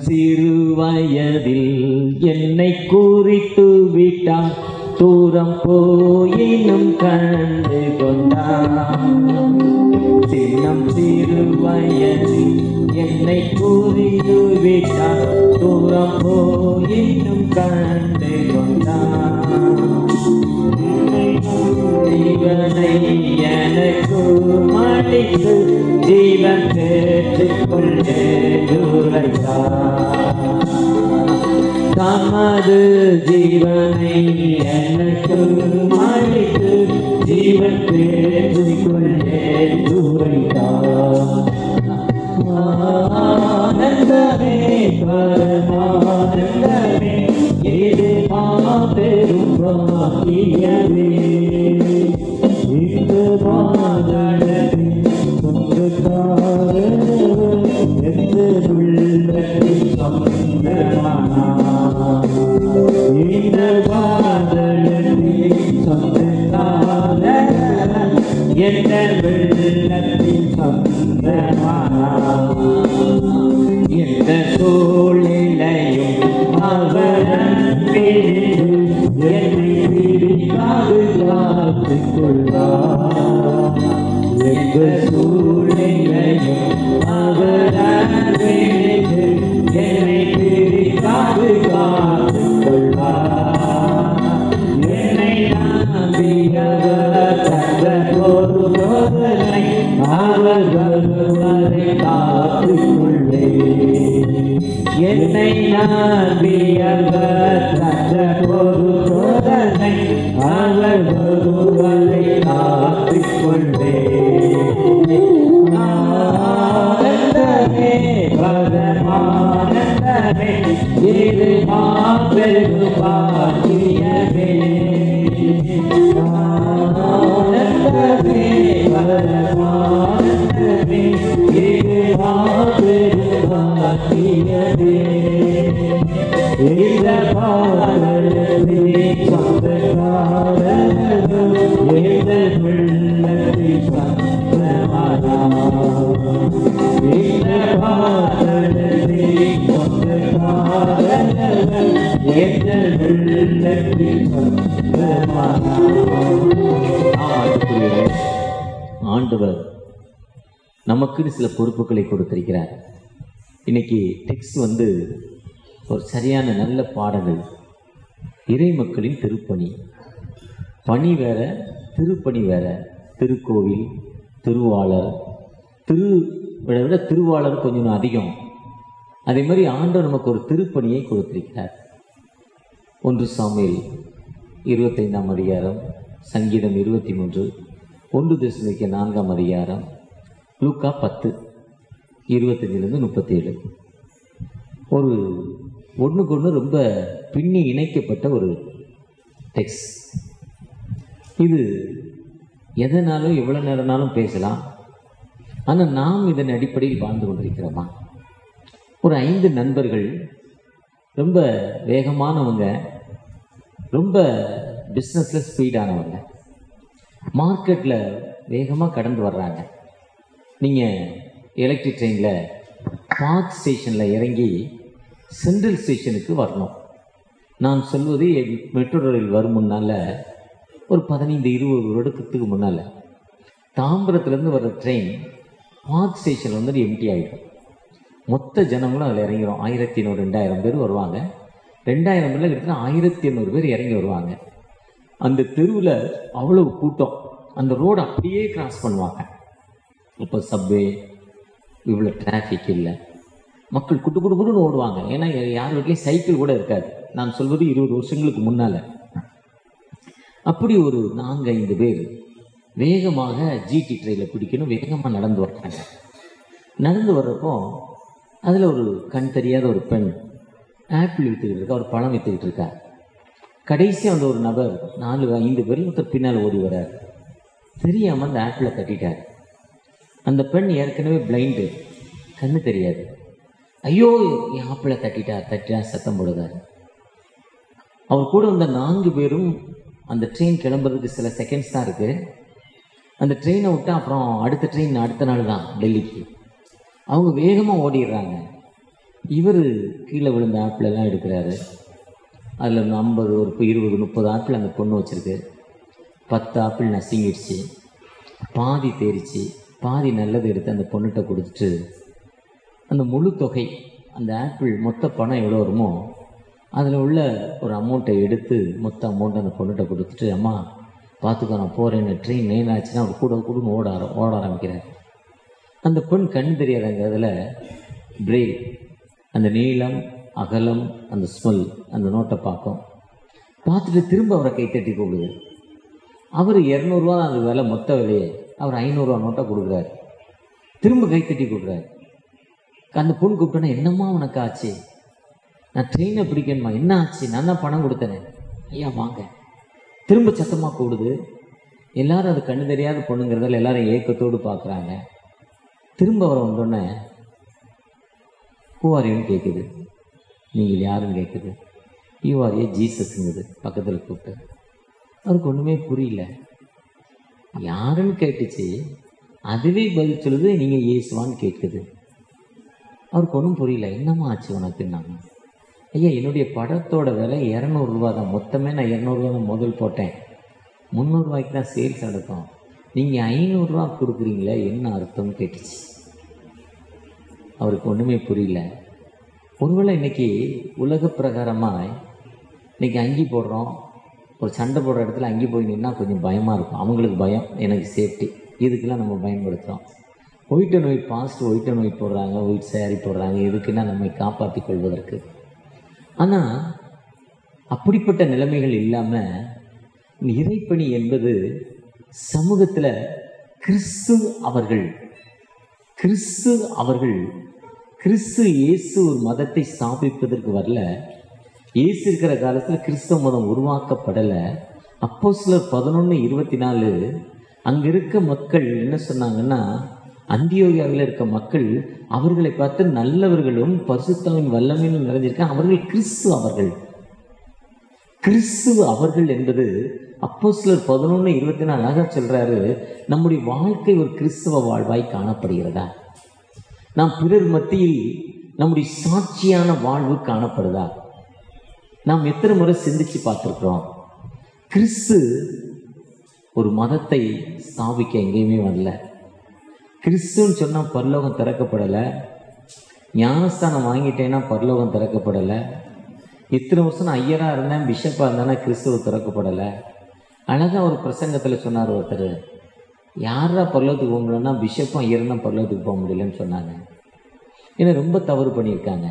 சிறு வயதில் என்னை குறித்து விட்டான் தூரம் போயினும் கண்டு கொண்டான் சின்னம் சிறு வயதில் என்னை குறித்து விட்டான் தூரம் போயினும் கண்டு கொண்டான் ஜீவனை எனக்கு மடித்து ஜீவன் கேட்டுக்கொண்டே தமது ஜீவனை எனக்கு மடித்து ஜீவன் கேட்டுக்கொண்டே ஆனந்தமே பரமானந்தமே இது மாபெரும் பாக்கியமே இந்த மாதளவில் சொந்தக்காரர் எந்த உள்ளத்தில் சொந்தமானார். இந்த மாதளவில் சொந்தக்காரர் எந்த வெள்ளத்தில் சொந்தமானார். எந்த சூழ்நிலையும் அவர் அன்பில் என்னை பிரிக்காது காத்துக் கொள்வார். எந்த சூழ்நிலையும் அவர் அன்பில் என்னை பிரிக்காது காத்துக் கொள்வார். என்னை நம்பியவர் தந்த ஒரு சோதனை அவர் வருவதை காத்துக் கொள்வேன். என்னை நம்பியவர் தந்த ஒரு சோதனை அவர் வருவதை காத்துக் கொள்வேன். ஆனந்தமே பரமானந்தமே இது மாபெரும் பாக்கியமே ஆனந்தமே பரமானந்தமே இது மாபெரும் பாக்கியமே இந்த பாடலே சொந்தக்காரர் இந்த வெள்ளத்தில் சொந்தமானார் இந்த பாடலே சொந்தக்காரர் இந்த வெள்ளத்தில் சொந்தமானார் ஆண்டவர் நமக்குன்னு சில பொறுப்புகளை கொடுத்திருக்கிறார் இன்னைக்கு டெக்ஸ்ட் வந்து ஒரு சரியான நல்ல பாடங்கள் இறை மக்களின் திருப்பணி பணி வேற திருப்பணி வேற திருக்கோவில் திருவாளர் திரு விட விட திருவாளர் கொஞ்சம் அதிகம் அதே மாதிரி ஆண்டவர் நமக்கு ஒரு திருப்பணியை கொடுத்திருக்கிறார் ஒன்று சாமியில் இருபத்தைந்தாம் அதிகாரம் சங்கீதம் இருபத்தி மூன்று ஒன்று தேசமிக்க நான்காம் அதிகாரம் லூக்கா பத்து இருபத்தஞ்சிலேருந்து முப்பத்தேழு ஒரு ஒன்றுக்கு ஒன்று ரொம்ப பின்னி இணைக்கப்பட்ட ஒரு டெக்ஸ்ட் இது எதனாலும் எவ்வளோ நேரம்னாலும் பேசலாம் ஆனால் நாம் இதன் அடிப்படையில் வாழ்ந்து கொண்டிருக்கிறோமா ஒரு ஐந்து நண்பர்கள் ரொம்ப வேகமானவங்க ரொம்ப பிஸ்னஸில் ஸ்பீடானவங்க மார்க்கெட்டில் வேகமாக கடந்து வர்றாங்க நீங்கள் எலக்ட்ரிக் ட்ரெயினில் பார்க் ஸ்டேஷனில் இறங்கி சென்ட்ரல் ஸ்டேஷனுக்கு வரணும் நான் சொல்வது என் மெட்ரோ ரயில் வரும் முன்னால் ஒரு பதினைந்து இருபது வருடத்துக்கு முன்னால் தாம்பரத்துலேருந்து வர்ற ட்ரெயின் பார்க் ஸ்டேஷன் வந்து எம்டி ஆகிடும் மொத்த ஜனங்களும் அதில் இறங்கிடும் ஆயிரத்தி ஐநூறு ரெண்டாயிரம் பேர் வருவாங்க ரெண்டாயிரம் பேரில் கிட்டத்தட்ட ஆயிரத்தி எண்ணூறு பேர் இறங்கி வருவாங்க அந்த தெருவில் அவ்வளவு கூட்டம் அந்த ரோடு அப்படியே கிராஸ் பண்ணுவாங்க இப்போ சப்வே இவ்வளோ டிராஃபிக் இல்லை மக்கள் குட்டு குடு குடுன்னு ஓடுவாங்க ஏன்னா யார் வீட்லேயும் சைக்கிள் கூட இருக்காது நான் சொல்வது இருபது வருஷங்களுக்கு முன்னால் அப்படி ஒரு நான்கு ஐந்து பேர் வேகமாக ஜிடி ட்ரெயினில் பிடிக்கணும் வேகமாக நடந்து வர்றாங்க நடந்து வர்றப்போ அதில் ஒரு கண் தெரியாத ஒரு பெண் ஆப்பிள் விற்றுக்கிட்டு இருக்கா ஒரு பழம் விற்றுக்கிட்டு இருக்கா கடைசி அந்த ஒரு நபர் நாலு ஐந்து பேர் ஒருத்தர் பின்னால் ஓடி வர்றார் தெரியாமல் அந்த ஆப்பிளை தட்டிட்டார் அந்த பெண் ஏற்கனவே பிளைண்டு கண்ணு தெரியாது ஐயோ என் ஆப்பிளை தட்டிட்டார் தட்டிட்டா சத்தம் போடுதார் அவர் கூட வந்த நான்கு பேரும் அந்த ட்ரெயின் கிளம்புறதுக்கு சில செகண்ட்ஸ் தான் இருக்குது அந்த ட்ரெயினை விட்டா அப்புறம் அடுத்த ட்ரெயின் அடுத்த நாள் தான் டெல்லிக்கு அவங்க வேகமாக ஓடிடுறாங்க இவர் கீழே விழுந்த ஆப்பிள் எல்லாம் எடுக்கிறாரு அதில் ஐம்பது ஒரு இப்போ இருபது முப்பது ஆப்பிள் அந்த பொண்ணு வச்சுருக்கு பத்து ஆப்பிள் நசுங்கிடுச்சு பாதி தேறிச்சு பாதி நல்லது எடுத்து அந்த பொண்ணுகிட்ட கொடுத்துட்டு அந்த முழு தொகை அந்த ஆப்பிள் மொத்த பணம் எவ்வளோ வருமோ அதில் உள்ள ஒரு அமௌண்ட்டை எடுத்து மொத்த அமௌண்ட்டை அந்த பொண்ணுகிட்ட கொடுத்துட்டு அம்மா பார்த்துக்கோ நான் போகிறேன்னு ட்ரெயின் நேன் ஆச்சுன்னா அவர் கூட கூட ஓட ஆர ஓட ஆரம்பிக்கிறார் அந்த பெண் கண் தெரியாதங்கிறதுல பிரேக் அந்த நீளம் அகலம் அந்த ஸ்மெல் அந்த நோட்டை பார்க்கும் பார்த்துட்டு திரும்ப அவரை கைத்தட்டி கூப்பிடுது அவர் இரநூறுவா தான் அந்த விலை மொத்த விலையே அவர் ஐநூறுரூவா நோட்டை கொடுக்குறாரு திரும்ப கைத்தட்டி கொடுக்குறாரு அந்த பொண்ணு கூப்பிட்டோன்னா என்னம்மா உனக்கு ஆச்சு நான் ட்ரெயினை பிடிக்கணுமா என்ன ஆச்சு நான் தான் பணம் கொடுத்தேனே ஐயா வாங்க திரும்ப சத்தமாக கூடுது எல்லாரும் அது கண்ணு தெரியாத பொண்ணுங்கிறதால எல்லாரும் ஏக்கத்தோடு பார்க்குறாங்க திரும்ப அவர் வந்தோடனே பூவாரியும் கேட்குது நீங்கள் யாருன்னு கேட்குது யூஆர்ஏ ஜீசஸ்ங்குது பக்கத்தில் கூப்பிட்டு அவருக்கு ஒன்றுமே புரியல யாருன்னு கேட்டுச்சு அதுவே பதில் சொல்லுது நீங்கள் இயேசுவான்னு கேட்குது அவருக்கு ஒன்றும் புரியல என்னம்மா ஆச்சு உனக்குன்னாங்க ஐயா என்னுடைய படத்தோட விலை இரநூறுவா தான் மொத்தமே நான் இரநூறுவா தான் முதல் போட்டேன் முந்நூறுரூவாய்க்கு தான் சேல்ஸ் நடக்கும் நீங்கள் ஐநூறுரூவா கொடுக்குறீங்களே என்ன அர்த்தம்னு கேட்டுச்சு அவருக்கு ஒன்றுமே புரியல ஒருவேளை இன்னைக்கு உலக பிரகாரமாக இன்னைக்கு அங்கி போடுறோம் ஒரு சண்டை போடுற இடத்துல அங்கி போய் நின்னா கொஞ்சம் பயமாக இருக்கும் அவங்களுக்கு பயம் எனக்கு சேஃப்டி இதுக்கெல்லாம் நம்ம பயன்படுத்துகிறோம் ஒயிட் அண்ட் ஒயிட் பாஸ்ட் ஒயிட் அண்ட் ஒயிட் போடுறாங்க ஒயிட் சேரீ போடுறாங்க எதுக்குன்னா நம்மை காப்பாற்றிக் கொள்வதற்கு ஆனால் அப்படிப்பட்ட நிலைமைகள் இல்லாமல் இறைப்பணி என்பது சமூகத்தில் கிறிஸ்து அவர்கள் கிறிஸ்து அவர்கள் கிறிஸ்து இயேசு ஒரு மதத்தை ஸ்தாபிப்பதற்கு வரல இயேசு இருக்கிற காலத்தில் கிறிஸ்தவ மதம் உருவாக்கப்படலை அப்போ சிலர் பதினொன்று இருபத்தி நாலு அங்கே இருக்க மக்கள் என்ன சொன்னாங்கன்னா அந்தியோகியாவில் இருக்க மக்கள் அவர்களை பார்த்து நல்லவர்களும் பரிசுத்தாவின் வல்லமையிலும் நிறைஞ்சிருக்க அவர்கள் கிறிஸ்து அவர்கள் கிறிஸ்து அவர்கள் என்பது அப்போ சிலர் பதினொன்று இருபத்தி நாலு அழகாக சொல்றாரு நம்முடைய வாழ்க்கை ஒரு கிறிஸ்துவ வாழ்வாய் காணப்படுகிறதா நாம் பிறர் மத்தியில் நம்முடைய சாட்சியான வாழ்வு காணப்படுதா நாம் எத்தனை முறை சிந்திச்சு பார்த்துருக்குறோம் கிறிஸ்து ஒரு மதத்தை ஸ்தாபிக்க எங்கேயுமே வரல கிறிஸ்துன்னு சொன்னால் பரலோகம் திறக்கப்படலை ஞானஸ்தானம் வாங்கிட்டேன்னா பரலோகம் திறக்கப்படலை இத்தனை வருஷம் நான் ஐயராக இருந்தேன் பிஷப்பாக இருந்தேன்னா கிறிஸ்துவ திறக்கப்படலை அழகாக ஒரு பிரசங்கத்தில் சொன்னார் ஒருத்தர் யாரா பரலோகத்துக்கு போக முடியலன்னா பிஷப்பும் ஐயரும் தான் பரலோகத்துக்கு போக முடியலன்னு சொன்னாங்க ஏன்னா ரொம்ப தவறு பண்ணியிருக்காங்க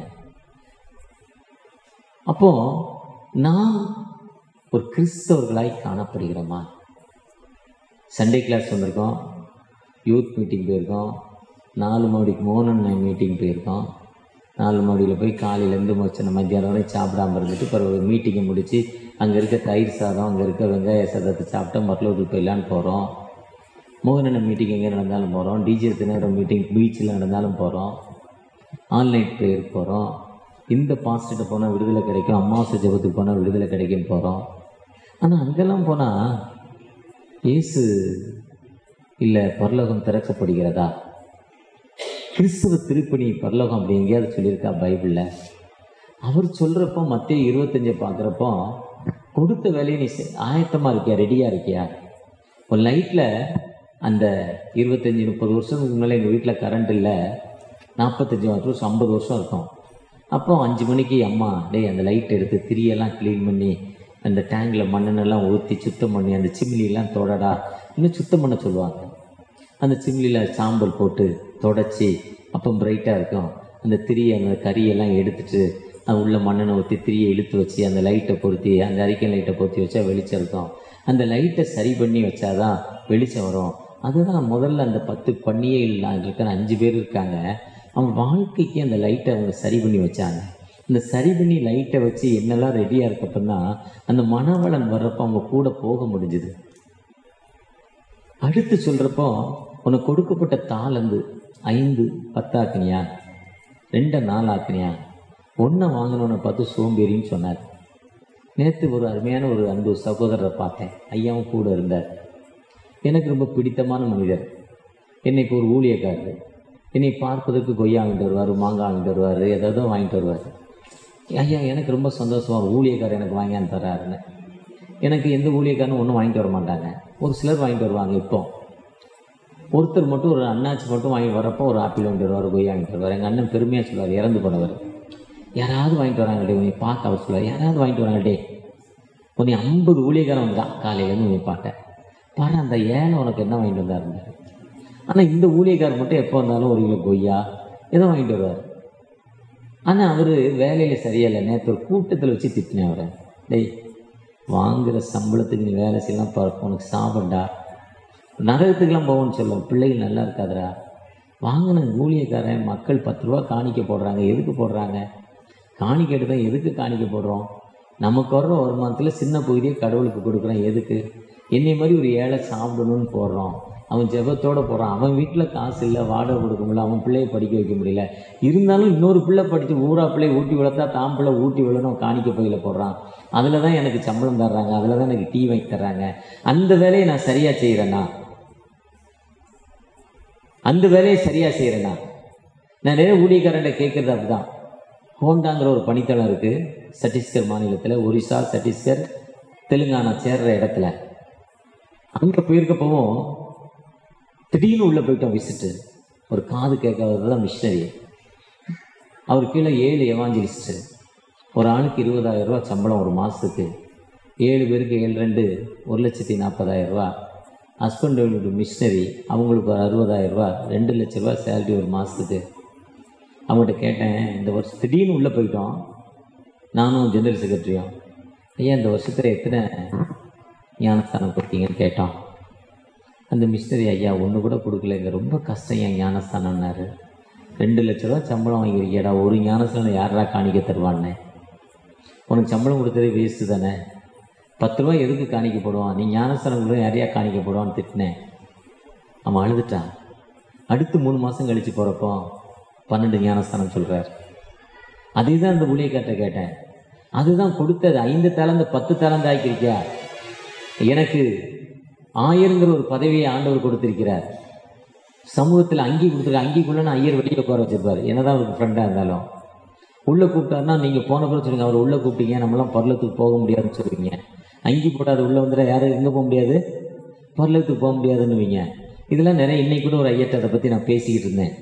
அப்போ நாம் ஒரு கிறிஸ்தவர்களாய் காணப்படுகிறோமா சண்டே கிளாஸ் வந்திருக்கோம் யூத் மீட்டிங் போயிருக்கோம் நாலு மாடிக்கு மோகனன் மீட்டிங் போயிருக்கோம் நாலு மாடியில் போய் காலையிலேருந்து முடிச்சு மத்தியானம் வரை சாப்பிடாம இருந்துட்டு பிறகு மீட்டிங்கை முடித்து அங்கே இருக்க தயிர் சாதம் அங்கே இருக்க வெங்காய சாதத்தை சாப்பிட்டா மருளூருக்கு போயிடலான்னு போகிறோம் மோகனன் மீட்டிங் எங்கே நடந்தாலும் போகிறோம் டிஜே தினகரம் மீட்டிங் பீச்சில் நடந்தாலும் போகிறோம் ஆன்லைன் ப்ரேயர் போகிறோம் இந்த பாஸ்கிட்ட போனால் விடுதலை கிடைக்கும் அமாவாசை ஜபத்துக்கு போனால் விடுதலை கிடைக்கும்னு போகிறோம் ஆனால் அங்கெல்லாம் போனால் இயேசு இல்லை பரலோகம் திறக்கப்படுகிறதா கிறிஸ்துவ திருப்பணி பரலோகம் அப்படி எங்கேயாவது சொல்லியிருக்கா பைபிளில் அவர் சொல்கிறப்போ மத்திய இருபத்தஞ்சை பார்க்குறப்போ கொடுத்த வேலையை நீ ஆயத்தமாக இருக்கியா ரெடியாக இருக்கியா ஒரு லைட்டில் அந்த இருபத்தஞ்சி முப்பது வருஷத்துக்கு முன்னாலே எங்கள் வீட்டில் கரண்ட் இல்லை நாற்பத்தஞ்சு வருஷம் ஐம்பது வருஷம் இருக்கும் அப்போ அஞ்சு மணிக்கு அம்மா டேய் அந்த லைட் எடுத்து திரியெல்லாம் க்ளீன் பண்ணி அந்த டேங்கில் மண்ணெண்ணெல்லாம் ஊற்றி சுத்தம் பண்ணி அந்த சிம்னிலாம் தொடடா இன்னும் சுத்தம் பண்ண சொல்லுவாங்க அந்த சிம்னியில் சாம்பல் போட்டு தொடச்சி அப்போ பிரைட்டாக இருக்கும் அந்த திரியை அந்த கறியெல்லாம் எடுத்துட்டு அது உள்ள மண்ணெண்ணெய் ஊற்றி திரியை இழுத்து வச்சு அந்த லைட்டை பொருத்தி அந்த அரிக்கன் லைட்டை பொருத்தி வச்சா வெளிச்சம் இருக்கும் அந்த லைட்டை சரி பண்ணி வச்சாதான் வெளிச்சம் வரும் அதுதான் முதல்ல அந்த பத்து பண்ணியே இல்லை இருக்கிற அஞ்சு பேர் இருக்காங்க அவங்க வாழ்க்கைக்கு அந்த லைட்டை அவங்க சரி பண்ணி வச்சாங்க இந்த சரி பண்ணி லைட்டை வச்சு என்னெல்லாம் ரெடியாக இருக்கப்பன்னா அந்த மனவளன் வர்றப்போ அவங்க கூட போக முடிஞ்சுது அடுத்து சொல்கிறப்போ உனக்கு கொடுக்கப்பட்ட தாளந்து ஐந்து பத்தாக்குனியா ரெண்டை நாலு ஆக்குனியா ஒன்றை வாங்கினவனை பார்த்து சோம்பேறின்னு சொன்னார் நேற்று ஒரு அருமையான ஒரு அன்பு சகோதரரை பார்த்தேன் ஐயாவும் கூட இருந்தார் எனக்கு ரொம்ப பிடித்தமான மனிதர் என்னைக்கு ஒரு ஊழியக்காரர் என்னை பார்ப்பதற்கு கொய்யா வாங்கிட்டு வருவார் மாங்காய் வாங்கிட்டு வருவார் ஏதாவது வாங்கிட்டு வருவார் ஐயா எனக்கு ரொம்ப சந்தோஷமா ஒரு ஊழியக்காரர் எனக்கு வாங்கியாந்து தர்றாருன்னு எனக்கு எந்த ஊழியக்காரனும் ஒன்றும் வாங்கிட்டு வர மாட்டாங்க ஒரு சிலர் வாங்கிட்டு வருவாங்க இப்போ ஒருத்தர் மட்டும் ஒரு அண்ணாச்சி மட்டும் வாங்கி வரப்போ ஒரு ஆப்பிள் வாங்கிட்டு வருவார் கொய்யா வாங்கிட்டு வருவார் எங்கள் அண்ணன் பெருமையாக சொல்லுவார் இறந்து போனவர் யாராவது வாங்கிட்டு வராங்க டே உன்னை பார்க்க அவர் சொல்லுவார் யாராவது வாங்கிட்டு வராங்க டே உன்னை ஐம்பது ஊழியக்காரன் வந்தான் காலையிலேருந்து உன்னை பார்த்தேன் பாரு அந்த ஏழை உனக்கு என்ன வாங்கிட்டு வந்தா இருந்தார் ஆனால் இந்த ஊழியக்காரர் மட்டும் எப்போ வந்தாலும் ஒரு கிலோ கொய்யா ஏதோ வாங்கிட்டு வருவார் ஆனால் அவர் வேலையில் சரியில்லை நேற்று ஒரு கூட்டத்தில் வச்சு திட்டினேன் அவரை டேய் வாங்குகிற சம்பளத்துக்கு நீ வேலை செய்யலாம் பார்ப்போம் உனக்கு சாப்பிடா நகரத்துக்கெல்லாம் போவோம்னு சொல்லுவோம் பிள்ளைகள் நல்லா இருக்காதுடா வாங்கின ஊழியக்காரன் மக்கள் பத்து ரூபா காணிக்க போடுறாங்க எதுக்கு போடுறாங்க காணிக்க எடுத்தால் எதுக்கு காணிக்க போடுறோம் நமக்கு வர்ற வருமானத்தில் சின்ன பகுதியை கடவுளுக்கு கொடுக்குறோம் எதுக்கு என்னை மாதிரி ஒரு ஏழை சாப்பிடணும்னு போடுறோம் அவன் ஜெபத்தோட போகிறான் அவன் வீட்டில் காசு இல்லை வாடகை கொடுக்க முடியல அவன் பிள்ளையை படிக்க வைக்க முடியல இருந்தாலும் இன்னொரு பிள்ளை படித்து ஊரா பிள்ளை ஊட்டி வளர்த்தா தான் பிள்ளை ஊட்டி விழணும் காணிக்க பையில் போடுறான் அதில் தான் எனக்கு சம்பளம் தர்றாங்க அதில் தான் எனக்கு டீ வாங்கி தர்றாங்க அந்த வேலையை நான் சரியாக செய்கிறேன்னா அந்த வேலையை சரியாக செய்கிறேன்னா நான் நிறைய ஊழியக்காரன்ட்ட கேட்குறது அப்படிதான் ஹோண்டாங்கிற ஒரு பணித்தளம் இருக்குது சத்தீஸ்கர் மாநிலத்தில் ஒரிசா சத்தீஸ்கர் தெலுங்கானா சேர்ற இடத்துல அங்கே போயிருக்கப்பவும் திடீர்னு உள்ளே போயிட்டோம் விசிட்டு ஒரு காது கேட்காதது தான் மிஷினரி அவர் கீழே ஏழு எவாஞ்சலிஸ்ட்டு ஒரு ஆளுக்கு இருபதாயிரம் ரூபா சம்பளம் ஒரு மாதத்துக்கு ஏழு பேருக்கு ஏழு ரெண்டு ஒரு லட்சத்தி நாற்பதாயிரம் ரூபா ஹஸ்பண்ட் ஒய்ஃபு மிஷினரி அவங்களுக்கு ஒரு அறுபதாயிரம் ரூபா ரெண்டு லட்ச ரூபா சேலரி ஒரு மாதத்துக்கு அவங்ககிட்ட கேட்டேன் இந்த வருஷம் திடீர்னு உள்ளே போயிட்டோம் நானும் ஜெனரல் செக்ரட்டரியும் ஐயா இந்த வருஷத்தில் எத்தனை ஞானஸ்தானம் கொடுத்தீங்கன்னு கேட்டோம் அந்த மிஷினரி ஐயா ஒன்று கூட கொடுக்கலங்க ரொம்ப கஷ்டம் என் ஞானஸ்தானம்னாரு ரெண்டு லட்ச ரூபா சம்பளம் வாங்கியிருக்கியடா ஒரு ஞானஸ்தானம் யாரா காணிக்க தருவான்னு உனக்கு சம்பளம் கொடுத்ததே வேஸ்ட்டு தானே பத்து ரூபா எதுக்கு காணிக்க போடுவான் நீ ஞானஸ்தானம் கூட யாரையா காணிக்க போடுவான்னு திட்டினேன் அவன் அழுதுட்டான் அடுத்து மூணு மாதம் கழித்து போகிறப்போ பன்னெண்டு ஞானஸ்தானம் சொல்கிறார் அதே தான் அந்த ஊழியக்கார்ட்ட கேட்டேன் அதுதான் கொடுத்தது ஐந்து தலந்து பத்து தலந்து ஆக்கியிருக்கியா எனக்கு ஆயருங்கிற ஒரு பதவியை ஆண்டவர் கொடுத்திருக்கிறார் சமூகத்தில் அங்கி கொடுத்துருக்க அங்கிக்குள்ளே நான் ஐயர் வெளியே உட்கார வச்சிருப்பார் என்னதான் அவருக்கு ஃப்ரெண்டாக இருந்தாலும் உள்ளே கூப்பிட்டாருன்னா நீங்கள் போன பிறகு சொல்லுங்க அவர் உள்ளே கூப்பிட்டீங்க நம்மளாம் பரலத்துக்கு போக முடியாதுன்னு சொல்லுவீங்க அங்கி போட்டாது உள்ளே வந்துட யாரும் எங்கே போக முடியாது பரலத்துக்கு போக முடியாதுன்னுவீங்க இதெல்லாம் நிறைய இன்னைக்கு கூட ஒரு ஐயத்தை அதை பற்றி நான் பேசிக்கிட்டு இருந்தேன்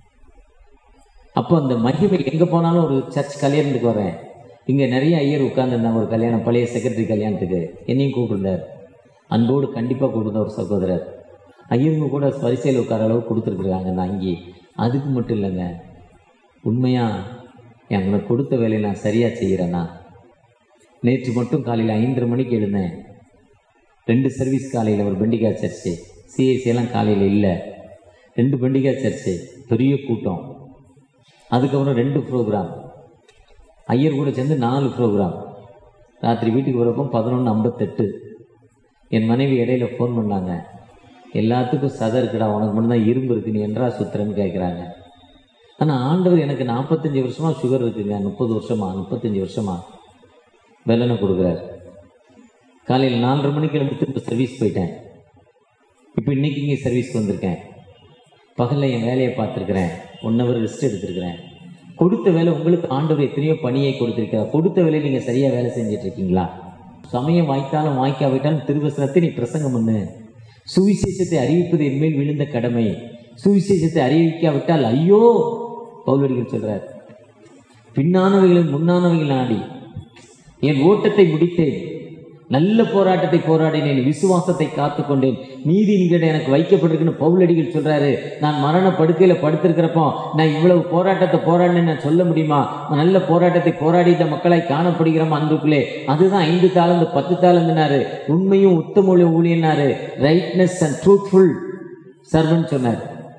அப்போ அந்த மகிமை எங்கே போனாலும் ஒரு சர்ச் கல்யாணத்துக்கு வரேன் இங்கே நிறைய ஐயர் உட்கார்ந்துருந்தாங்க ஒரு கல்யாணம் பழைய செக்ரட்டரி கல்யாணத்துக்கு என்னையும் கூப்பிட்டுருந்தார் அன்போடு கண்டிப்பாக கூப்பிடுந்த ஒரு சகோதரர் ஐயருங்க கூட வரிசையில் உட்கார அளவு கொடுத்துருக்குறாங்க அந்த அங்கி அதுக்கு மட்டும் இல்லைங்க உண்மையாக எனக்கு கொடுத்த வேலையை நான் சரியாக செய்கிறேன்னா நேற்று மட்டும் காலையில் ஐந்தரை மணிக்கு எழுந்தேன் ரெண்டு சர்வீஸ் காலையில் ஒரு பெண்டிகா சர்ச்சு சிஎஸ்சி எல்லாம் காலையில் இல்லை ரெண்டு பெண்டிகா சர்ச்சு பெரிய கூட்டம் அதுக்கப்புறம் ரெண்டு ப்ரோக்ராம் ஐயர் கூட சேர்ந்து நாலு ப்ரோக்ராம் ராத்திரி வீட்டுக்கு வரப்போ பதினொன்று ஐம்பத்தெட்டு என் மனைவி இடையில ஃபோன் பண்ணாங்க எல்லாத்துக்கும் சதை இருக்குடா உனக்கு மட்டும்தான் இரும்பு இருக்கு நீ என்றா சுத்துறன்னு கேட்குறாங்க ஆனால் ஆண்டவர் எனக்கு நாற்பத்தஞ்சு வருஷமா சுகர் இருக்குங்க முப்பது வருஷமா முப்பத்தஞ்சு வருஷமா வெள்ளனை கொடுக்குறாரு காலையில் நாலரை மணிக்கு எழுந்து திரும்ப சர்வீஸ் போயிட்டேன் இப்போ இன்னைக்கு இங்கே சர்வீஸ்க்கு வந்திருக்கேன் பகலில் என் வேலையை பார்த்துருக்குறேன் ஒன் ஹவர் ரெஸ்ட் எடுத்திருக்கிறேன் கொடுத்த வேலை உங்களுக்கு ஆண்டவர் எத்தனையோ பணியை கொடுத்திருக்கிறார் கொடுத்த வேலையை நீங்கள் சரியாக வேலை செஞ்சுட்டு இருக்கீங்களா சமயம் வாய்த்தாலும் வாய்க்காவிட்டாலும் திருவசனத்தை நீ பிரசங்கம் பண்ணு சுவிசேஷத்தை அறிவிப்பது என்மேல் விழுந்த கடமை சுவிசேஷத்தை அறிவிக்காவிட்டால் ஐயோ பவுலடிகள் சொல்றார் பின்னானவைகளும் முன்னானவைகள் நாடி என் ஓட்டத்தை முடித்தேன் நல்ல போராட்டத்தை போராடினேன் விசுவாசத்தை காத்துக்கொண்டேன் நீதி என்கிட்ட எனக்கு வைக்கப்பட்டிருக்குன்னு பவுலடிகள் சொல்றாரு நான் மரண படுக்கையில படுத்திருக்கிறப்போ நான் இவ்வளவு போராட்டத்தை போராடினேன் நான் சொல்ல முடியுமா நல்ல போராட்டத்தை போராடிட்ட மக்களாய் காணப்படுகிறோம் அன்றுக்குள்ளே அதுதான் ஐந்து தாளந்து பத்து தாளந்துனாரு உண்மையும் உத்தமொழி ஊழியனாரு ரைட்னஸ் அண்ட் ட்ரூத்ஃபுல் சர்வன் சொன்னார்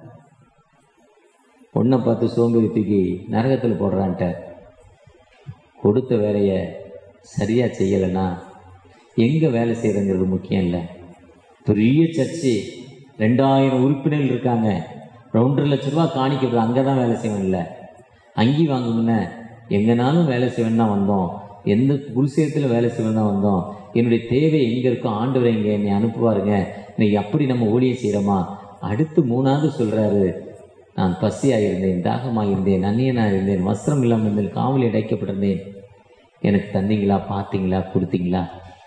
பொண்ணை பார்த்து சோம்பேறி தூக்கி நரகத்தில் போடுறான்ட்ட கொடுத்த வேலையை சரியாக செய்யலைன்னா எங்கே வேலை செய்கிறங்கிறது முக்கியம் இல்லை பெரிய சர்ச்சு ரெண்டாயிரம் உறுப்பினர்கள் இருக்காங்க ரெண்டரை லட்ச ரூபா காணிக்கிறது அங்கே தான் வேலை செய்யணும் இல்லை அங்கி வாங்கணும்னே எங்கேனாலும் வேலை செய்வேன் தான் வந்தோம் எந்த குருசேத்தில் வேலை செய்வேன் தான் வந்தோம் என்னுடைய தேவை எங்கே இருக்கோ ஆண்டவர் எங்கே என்னை அனுப்புவாருங்க இன்னைக்கு அப்படி நம்ம ஊழியம் செய்கிறோமா அடுத்து மூணாவது சொல்கிறாரு நான் பசியாக இருந்தேன் தாகமாக இருந்தேன் அந்நியனாக இருந்தேன் வஸ்திரம் இல்லாமல் இருந்தேன் காவலில் அடைக்கப்பட்டிருந்தேன் எனக்கு தந்தீங்களா பார்த்தீங்களா கொடுத்தீங்களா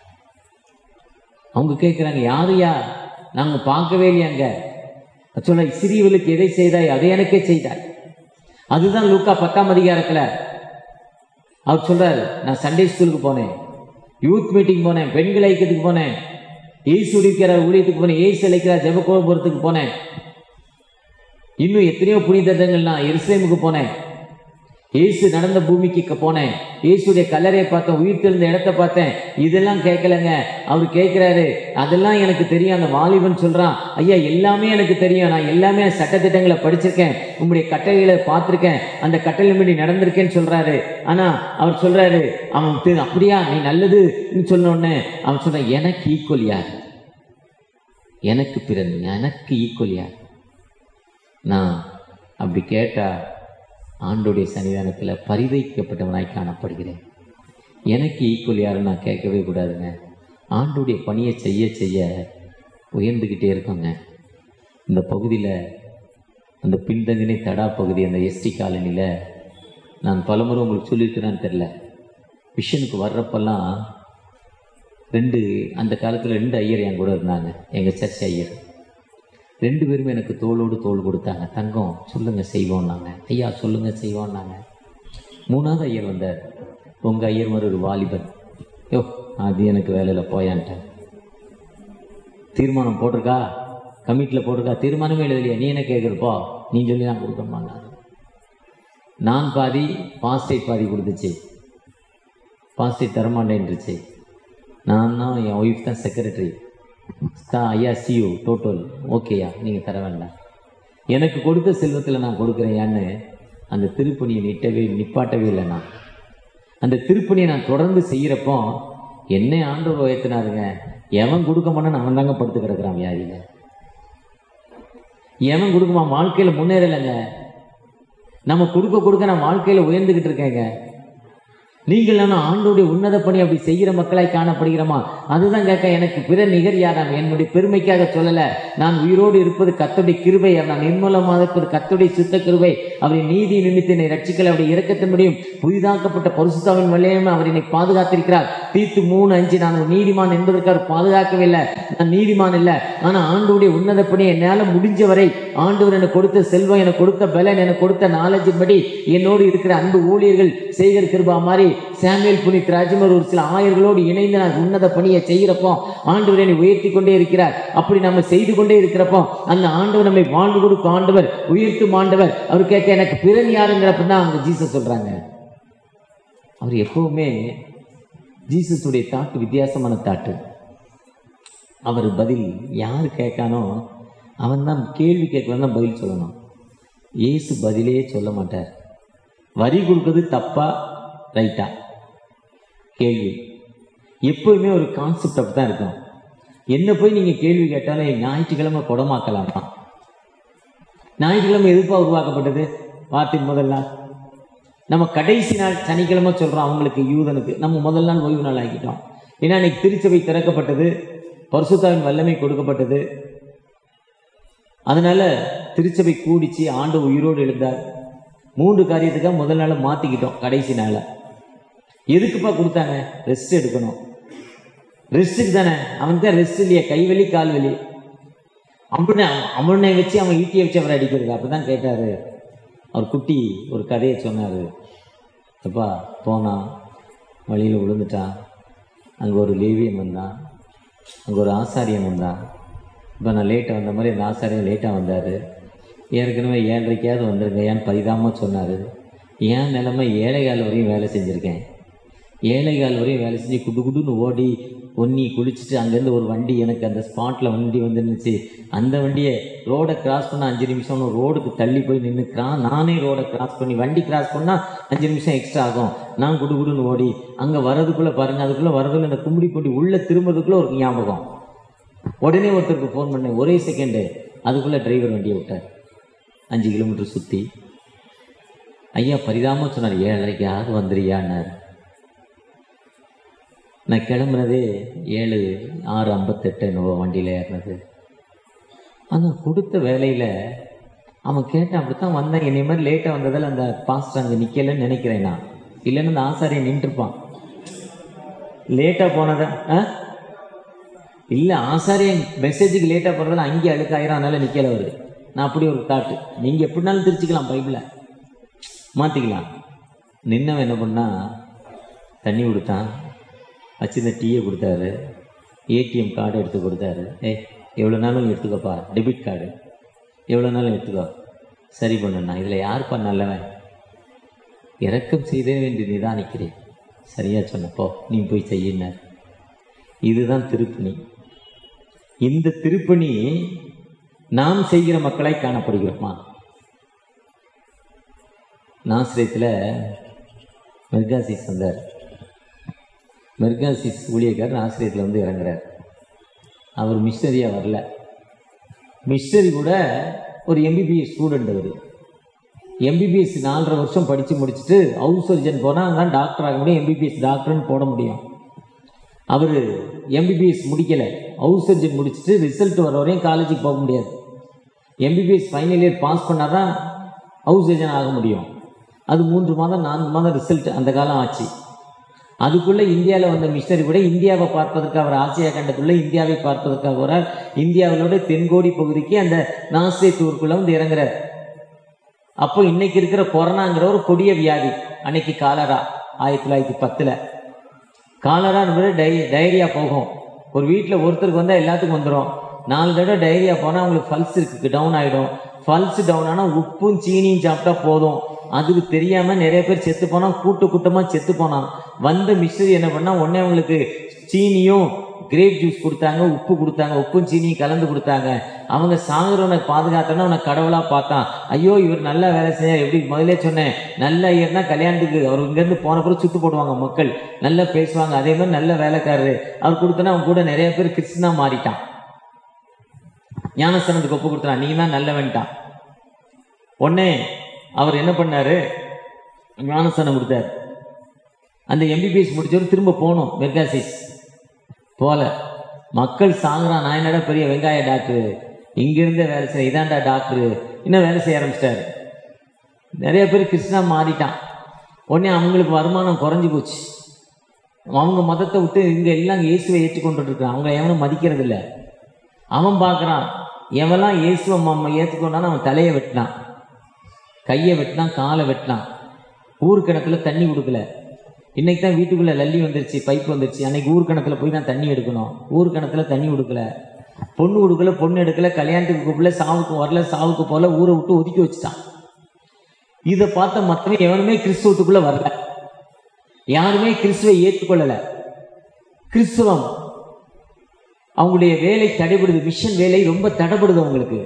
அவங்க கேட்குறாங்க யாரையா நாங்கள் பார்க்கவே இல்லையாங்க சொல்ல சிறியவளுக்கு எதை செய்தாய் அதை எனக்கே செய்தாய் அதுதான் லூக்கா பத்தாம் அதிகாரத்தில் அவர் சொல்றாரு நான் சண்டே ஸ்கூலுக்கு போனேன் யூத் மீட்டிங் போனேன் பெண்கள் ஐக்கியத்துக்கு போனேன் ஏசு இருக்கிற ஊழியத்துக்கு போனேன் ஏசு அழைக்கிற ஜெபகோபுரத்துக்கு போனேன் இன்னும் எத்தனையோ புனிதர்கள் நான் எருசலேமுக்கு போனேன் இயேசு நடந்த பூமிக்கு க- போனேன் இயேசுடைய கல்லறையை பார்த்தேன் உயிர் தெழுந்த இடத்த பார்த்தேன் இதெல்லாம் கேட்கலங்க அவர் கேட்குறாரு அதெல்லாம் எனக்கு தெரியும் அந்த வாலிபன் சொல்றான் ஐயா எல்லாமே எனக்கு தெரியும் நான் எல்லாமே சட்டத்திட்டங்களை படிச்சிருக்கேன் உங்களுடைய கட்டளைகளை பார்த்துருக்கேன் அந்த கட்டளை நடந்திருக்கேன்னு சொல்றாரு ஆனா அவர் சொல்றாரு அவன் தி- அப்படியா நீ நல்லதுன்னு சொன்ன உடனே அவன் சொல்றான் எனக்கு ஈக்குவல் யார் எனக்கு பிறந்த எனக்கு ஈக்குவல் யார் நான் அப்படி கேட்டா ஆண்டோடைய சன்னிதானத்தில் பரிதைக்கப்பட்டவனாய் காணப்படுகிறேன் எனக்கு ஈக்குவல் யாரும் நான் கேட்கவே கூடாதுங்க ஆண்டோடைய பணியை செய்ய செய்ய உயர்ந்துக்கிட்டே இருக்குங்க இந்த பகுதியில் அந்த பின்தங்கினை தடா பகுதி அந்த எஸ்டி காலனியில் நான் பலமுறை உங்களுக்கு சொல்லியிருக்கிறேன்னு தெரில மிஷனுக்கு வர்றப்பெல்லாம் ரெண்டு அந்த காலத்தில் ரெண்டு ஐயர் என் கூட இருந்தாங்க எங்கள் சர்ச் ஐயர் ரெண்டு பேருமே எனக்கு தோளோடு தோள் கொடுத்தாங்க தங்கம் சொல்லுங்க செய்வோம்னாங்க ஐயா சொல்லுங்க செய்வோம்னாங்க மூணாவது ஐயர் வந்தார் உங்க ஐயர் மாதிரி ஒரு வாலிபன் யோ அது எனக்கு வேலையில் போயான்ட்டேன் தீர்மானம் போட்டிருக்கா கமிட்டியில் போட்டிருக்கா தீர்மானமே எழுதலையா நீ என்ன கேட்குறப்போ நீ சொல்லி நான் கொடுக்கணுமாங்க நான் பாதி பாஸ்டேட் பாதி கொடுத்துச்சு பாஸ்டேட் தரமாட்டேன்ருச்சு நான் தான் என் ஒய்ஃப் தான் செக்ரட்டரி தா ஐயா சியூ டோட்டல் ஓகேயா நீங்கள் தர வேண்டாம் எனக்கு கொடுத்த செல்வத்தில் நான் கொடுக்குறேன் ஏன்னு அந்த திருப்பணியை நிட்டவே நிப்பாட்டவே இல்லை நான் அந்த திருப்பணியை நான் தொடர்ந்து செய்கிறப்போ என்ன ஆண்டவர் உயர்த்தினாருங்க எவன் கொடுக்க மாட்டான்னு அவன் தாங்க படுத்து கிடக்குறான் வியாதியில் எவன் கொடுக்குமா வாழ்க்கையில் முன்னேறலைங்க நம்ம கொடுக்க கொடுக்க நான் வாழ்க்கையில் உயர்ந்துக்கிட்டு இருக்கேங்க நீங்கள் நானும் ஆண்டோடைய உன்னத பணி அப்படி செய்கிற மக்களாய் காணப்படுகிறோமா அதுதான் கேட்க எனக்கு பிற நிகர் யாராம் என்னுடைய பெருமைக்காக சொல்லல நான் உயிரோடு இருப்பது கத்துடைய கிருபை நான் நிர்மலமாக இருப்பது கத்துடைய சுத்த கிருபை அவரின் நீதி நிமித்த என்னை ரட்சிக்கல அவருடைய இறக்கத்தின்படியும் புதிதாக்கப்பட்ட பரிசுத்தாவின் வழியும் அவர் என்னை பாதுகாத்திருக்கிறார் தீத்து மூணு அஞ்சு நான் ஒரு நீதிமான் என்பதற்கு அவர் பாதுகாக்கவே இல்லை நான் நீதிமான் இல்லை ஆனா ஆண்டோடைய உன்னத பணி என்னால முடிஞ்ச வரை ஆண்டவர் எனக்கு கொடுத்த செல்வம் எனக்கு கொடுத்த பலன் எனக்கு கொடுத்த நாலேஜின் படி என்னோடு இருக்கிற அன்பு ஊழியர்கள் செய்கிற கிருபா மாதிரி சாமுவேல் புனித் ராஜமர் ஒரு சில ஆயர்களோடு இணைந்து நான் உன்னத பணியை செய்கிறப்போ ஆண்டவர் என்னை உயர்த்தி கொண்டே இருக்கிறார் அப்படி நம்ம செய்து கொண்டே இருக்கிறப்போ அந்த ஆண்டவர் நம்மை வாழ்ந்து கொடுக்கும் ஆண்டவர் உயர்த்தும் ஆண்டவர் அவர் கேட்க எனக்கு பிறன் யாருங்கிறப்ப தான் அவங்க ஜீசஸ் சொல்றாங்க அவர் எப்பவுமே ஜீசஸுடைய தாட்டு வித்தியாசமான தாட்டு அவர் பதில் யார் கேட்கானோ அவன் தான் கேள்வி கேட்கலாம் தான் பதில் சொல்லணும் இயேசு பதிலே சொல்ல மாட்டார் வரி கொடுக்கறது தப்பா ரைட்டா கேள்வி எப்போதுமே ஒரு கான்செப்ட் அப்படி தான் இருக்கும் என்ன போய் நீங்கள் கேள்வி கேட்டாலும் ஞாயிற்றுக்கிழமை குடமாக்கலாமா ஞாயிற்றுக்கிழமை எதுப்பா உருவாக்கப்பட்டது வார்த்தையின் முதல் நாள் நம்ம கடைசி நாள் சனிக்கிழமை சொல்கிறோம் அவங்களுக்கு யூதனுக்கு நம்ம முதல் நாள் ஓய்வு நாள் ஆக்கிட்டோம் ஏன்னா இன்னைக்கு திருச்சபை திறக்கப்பட்டது பரிசுத்தாவின் வல்லமை கொடுக்கப்பட்டது அதனால திருச்சபை கூடிச்சு ஆண்டு உயிரோடு எழுந்தார் மூன்று காரியத்துக்காக முதல் நாளை மாற்றிக்கிட்டோம் கடைசி நாளை எதுக்குப்பா கொடுத்தாங்க ரெஸ்ட் எடுக்கணும் ரெஸ்ட்டுக்கு தானே அவனுக்கு தான் ரெஸ்ட் இல்லையா கைவலி கால் வலி அவனை அவனை வச்சு அவன் ஈட்டியை வச்சு அவரை அடிக்கிறது அப்போ தான் கேட்டார் அவர் குட்டி ஒரு கதையை சொன்னார் அப்பா போனான் வழியில் விழுந்துட்டான் அங்கே ஒரு லேவியன் வந்தான் அங்கே ஒரு ஆசாரியன் வந்தான் இப்போ நான் லேட்டாக வந்த மாதிரி அந்த ஆசாரியன் லேட்டாக வந்தார் ஏற்கனவே ஏழரைக்காவது வந்திருங்க ஏன்னு பரிதாபமாக சொன்னார் ஏன் நிலைமை ஏழைகால் வரையும் வேலை செஞ்சுருக்கேன் ஏழைகால் வரையும் வேலை செஞ்சு குடு குடுன்னு ஓடி ஒன்னி குளிச்சுட்டு அங்கேருந்து ஒரு வண்டி எனக்கு அந்த ஸ்பாட்டில் வண்டி வந்துருந்துச்சு அந்த வண்டியை ரோடை கிராஸ் பண்ண அஞ்சு நிமிஷம் ரோடுக்கு தள்ளி போய் நின்று கிரா நானே ரோடை கிராஸ் பண்ணி வண்டி கிராஸ் பண்ணால் அஞ்சு நிமிஷம் எக்ஸ்ட்ரா ஆகும் நான் குடு குடுன்னு ஓடி அங்கே வரதுக்குள்ளே பாருங்கள் அதுக்குள்ளே வரதுக்குள்ள இந்த கும்படி போட்டி உள்ளே திரும்புறதுக்குள்ளே ஒரு ஞாபகம் உடனே ஒருத்தருக்கு ஃபோன் பண்ணேன் ஒரே செகண்டு அதுக்குள்ளே டிரைவர் வண்டியை விட்டார் அஞ்சு கிலோமீட்டர் சுற்றி ஐயா பரிதாம சொன்னார் ஏழரைக்கு யாரும் வந்துறியான்னார் நான் கிளம்புனதே ஏழு ஆறு ஐம்பத்தெட்டு என்னவோ வண்டியில் ஏறினது ஆனால் கொடுத்த வேலையில் அவன் கேட்டான் அப்படித்தான் வந்தேன் என்னை மாதிரி லேட்டாக வந்ததால் அந்த பாஸ்டர் அங்கே நிற்கலன்னு நினைக்கிறேன் நான் இல்லைன்னு அந்த ஆசாரியை நின்றுப்பான் லேட்டாக போனதா ஆ இல்லை ஆசாரியன் மெசேஜுக்கு லேட்டாக போகிறதால அங்கே அழுக்காயிரம் அதனால நிற்கல அவரு நான் அப்படி ஒரு தாட்டு நீங்கள் எப்படினாலும் திருச்சிக்கலாம் பைபிளை மாற்றிக்கலாம் நின்னவன் என்ன பண்ணா தண்ணி கொடுத்தான் வச்சிருந்த டீயை கொடுத்தாரு ஏடிஎம் கார்டு எடுத்து கொடுத்தாரு ஏய் எவ்வளோ நாளும் எடுத்துக்கோப்பா டெபிட் கார்டு எவ்வளோ நாளும் எடுத்துக்கோ சரி பண்ணுண்ணா இதில் யாருப்பா நல்லவன் இறக்கம் செய்தே வேண்டி நிதானிக்கிறேன் சரியா சொன்னப்போ நீ போய் செய்யினார் இதுதான் திருப்பணி இந்த திருப்பணி நாம் செய்கிற மக்களாய் காணப்படுகிறோமா நாசிரியத்தில் மெர்காசிஸ் வந்தார் மெர்காசிஸ் ஊழியக்காரர் ஆசிரியத்தில் வந்து இறங்குறார் அவர் மிஷனரியாக வரல மிஷனரி கூட ஒரு எம்பிபிஎஸ் ஸ்டூடெண்ட் அவர் எம்பிபிஎஸ் நாலரை வருஷம் படித்து முடிச்சுட்டு ஹவுஸ் சர்ஜன் போனால் தான் டாக்டர் ஆக முடியும் எம்பிபிஎஸ் டாக்டர்னு போட முடியும் அவர் எம்பிபிஎஸ் முடிக்கலை ஹவுஸ் சர்ஜன் முடிச்சுட்டு ரிசல்ட் வர வரையும் காலேஜுக்கு போக முடியாது எம்பிபிஎஸ் ஃபைனல் இயர் பாஸ் பண்ணால் தான் ஹவுஸ் சர்ஜன் ஆக முடியும் அது மூன்று மாதம் நான்கு மாதம் ரிசல்ட் அந்த காலம் ஆச்சு அதுக்குள்ளே இந்தியாவில் வந்த மிஷனரி கூட இந்தியாவை பார்ப்பதற்காக அவர் ஆசியா கண்டத்துள்ள இந்தியாவை பார்ப்பதற்காக வரார் இந்தியாவிலோட தென்கோடி பகுதிக்கு அந்த நாசிரியத்தூருக்குள்ளே வந்து இறங்குறார் அப்போ இன்னைக்கு இருக்கிற கொரோனாங்கிற ஒரு கொடிய வியாதி அன்னைக்கு காலரா ஆயிரத்தி தொள்ளாயிரத்தி பத்தில் காலரான்னு டை டைரியா போகும் ஒரு வீட்டில் ஒருத்தருக்கு வந்தால் எல்லாத்துக்கும் வந்துடும் நாலு தடவை டைரியா போனால் அவங்களுக்கு ஃபல்ஸ் இருக்கு டவுன் ஆகிடும் ஃபல்ஸ் டவுன் ஆனால் உப்பும் சீனியும் சாப்பிட்டா போதும் அதுக்கு தெரியாமல் நிறைய பேர் செத்து போனால் கூட்டு கூட்டமாக செத்து போனான் வந்த மிஸ்டரி என்ன பண்ணால் உடனே அவங்களுக்கு சீனியும் கிரேப் ஜூஸ் கொடுத்தாங்க உப்பு கொடுத்தாங்க உப்பும் சீனியும் கலந்து கொடுத்தாங்க அவங்க சாகுறவனை பாதுகாத்தோன்னா அவனை கடவுளாக பார்த்தான் ஐயோ இவர் நல்லா வேலை செய்ய எப்படி முதல்ல சொன்னேன் நல்ல ஐயர்னா கல்யாணத்துக்கு அவர் இங்கேருந்து போன பிறகு சுத்து போடுவாங்க மக்கள் நல்லா பேசுவாங்க அதே மாதிரி நல்ல வேலைக்காரரு அவர் கொடுத்தனா அவன் கூட நிறைய பேர் கிறிஸ்டினா மாறிட்டான் ஞானஸ்தானத்துக்கு ஒப்பு கொடுத்தான் நீ தான் நல்லவன்ட்டான் உடனே அவர் என்ன பண்ணாரு ஞானஸ்தானம் கொடுத்தாரு அந்த எம்பிபிஎஸ் முடிச்சவர் திரும்ப போகணும் மெர்காசிஸ் போல மக்கள் சாகுறான் நான் என்னடா பெரிய வெங்காய டாக்டரு இங்கிருந்தே வேலை செய்ய இதாண்டா டாக்டரு இன்னும் வேலை செய்ய ஆரம்பிச்சிட்டாரு நிறைய பேர் கிருஷ்ணா மாறிட்டான் உடனே அவங்களுக்கு வருமானம் குறைஞ்சி போச்சு அவங்க மதத்தை விட்டு இங்கே எல்லாம் இயேசுவை ஏற்றுக்கொண்டு இருக்கான் அவங்க எவனும் மதிக்கிறது இல்லை அவன் பார்க்குறான் எவெல்லாம் இயேசுவை நம்ம ஏற்றுக்கொண்டான்னு அவன் தலையை வெட்டினான் கையை வெட்டினான் காலை வெட்டினான் ஊர் கிணத்துல தண்ணி கொடுக்கல இன்னைக்கு தான் வீட்டுக்குள்ள லல்லி வந்துருச்சு பைப் வந்துருச்சு அன்னைக்கு ஊர் கிணத்துல போய் தான் தண்ணி எடுக்கணும் ஊர் கிணத்துல தண்ணி கொடுக்கல பொண்ணு கொடுக்கல பொண்ணு எடுக்கல கல்யாணத்துக்கு கூப்பிடல சாவுக்கு வரல சாவுக்கு போல ஊரை விட்டு ஒதுக்கி வச்சுட்டான் இதை பார்த்த மற்றவன் எவனுமே கிறிஸ்துவத்துக்குள்ள வரல யாருமே கிறிஸ்துவை ஏற்றுக்கொள்ளல கிறிஸ்துவம் அவங்களுடைய வேலை தடைபடுது மிஷன் வேலை ரொம்ப தடைபடுது அவங்களுக்கு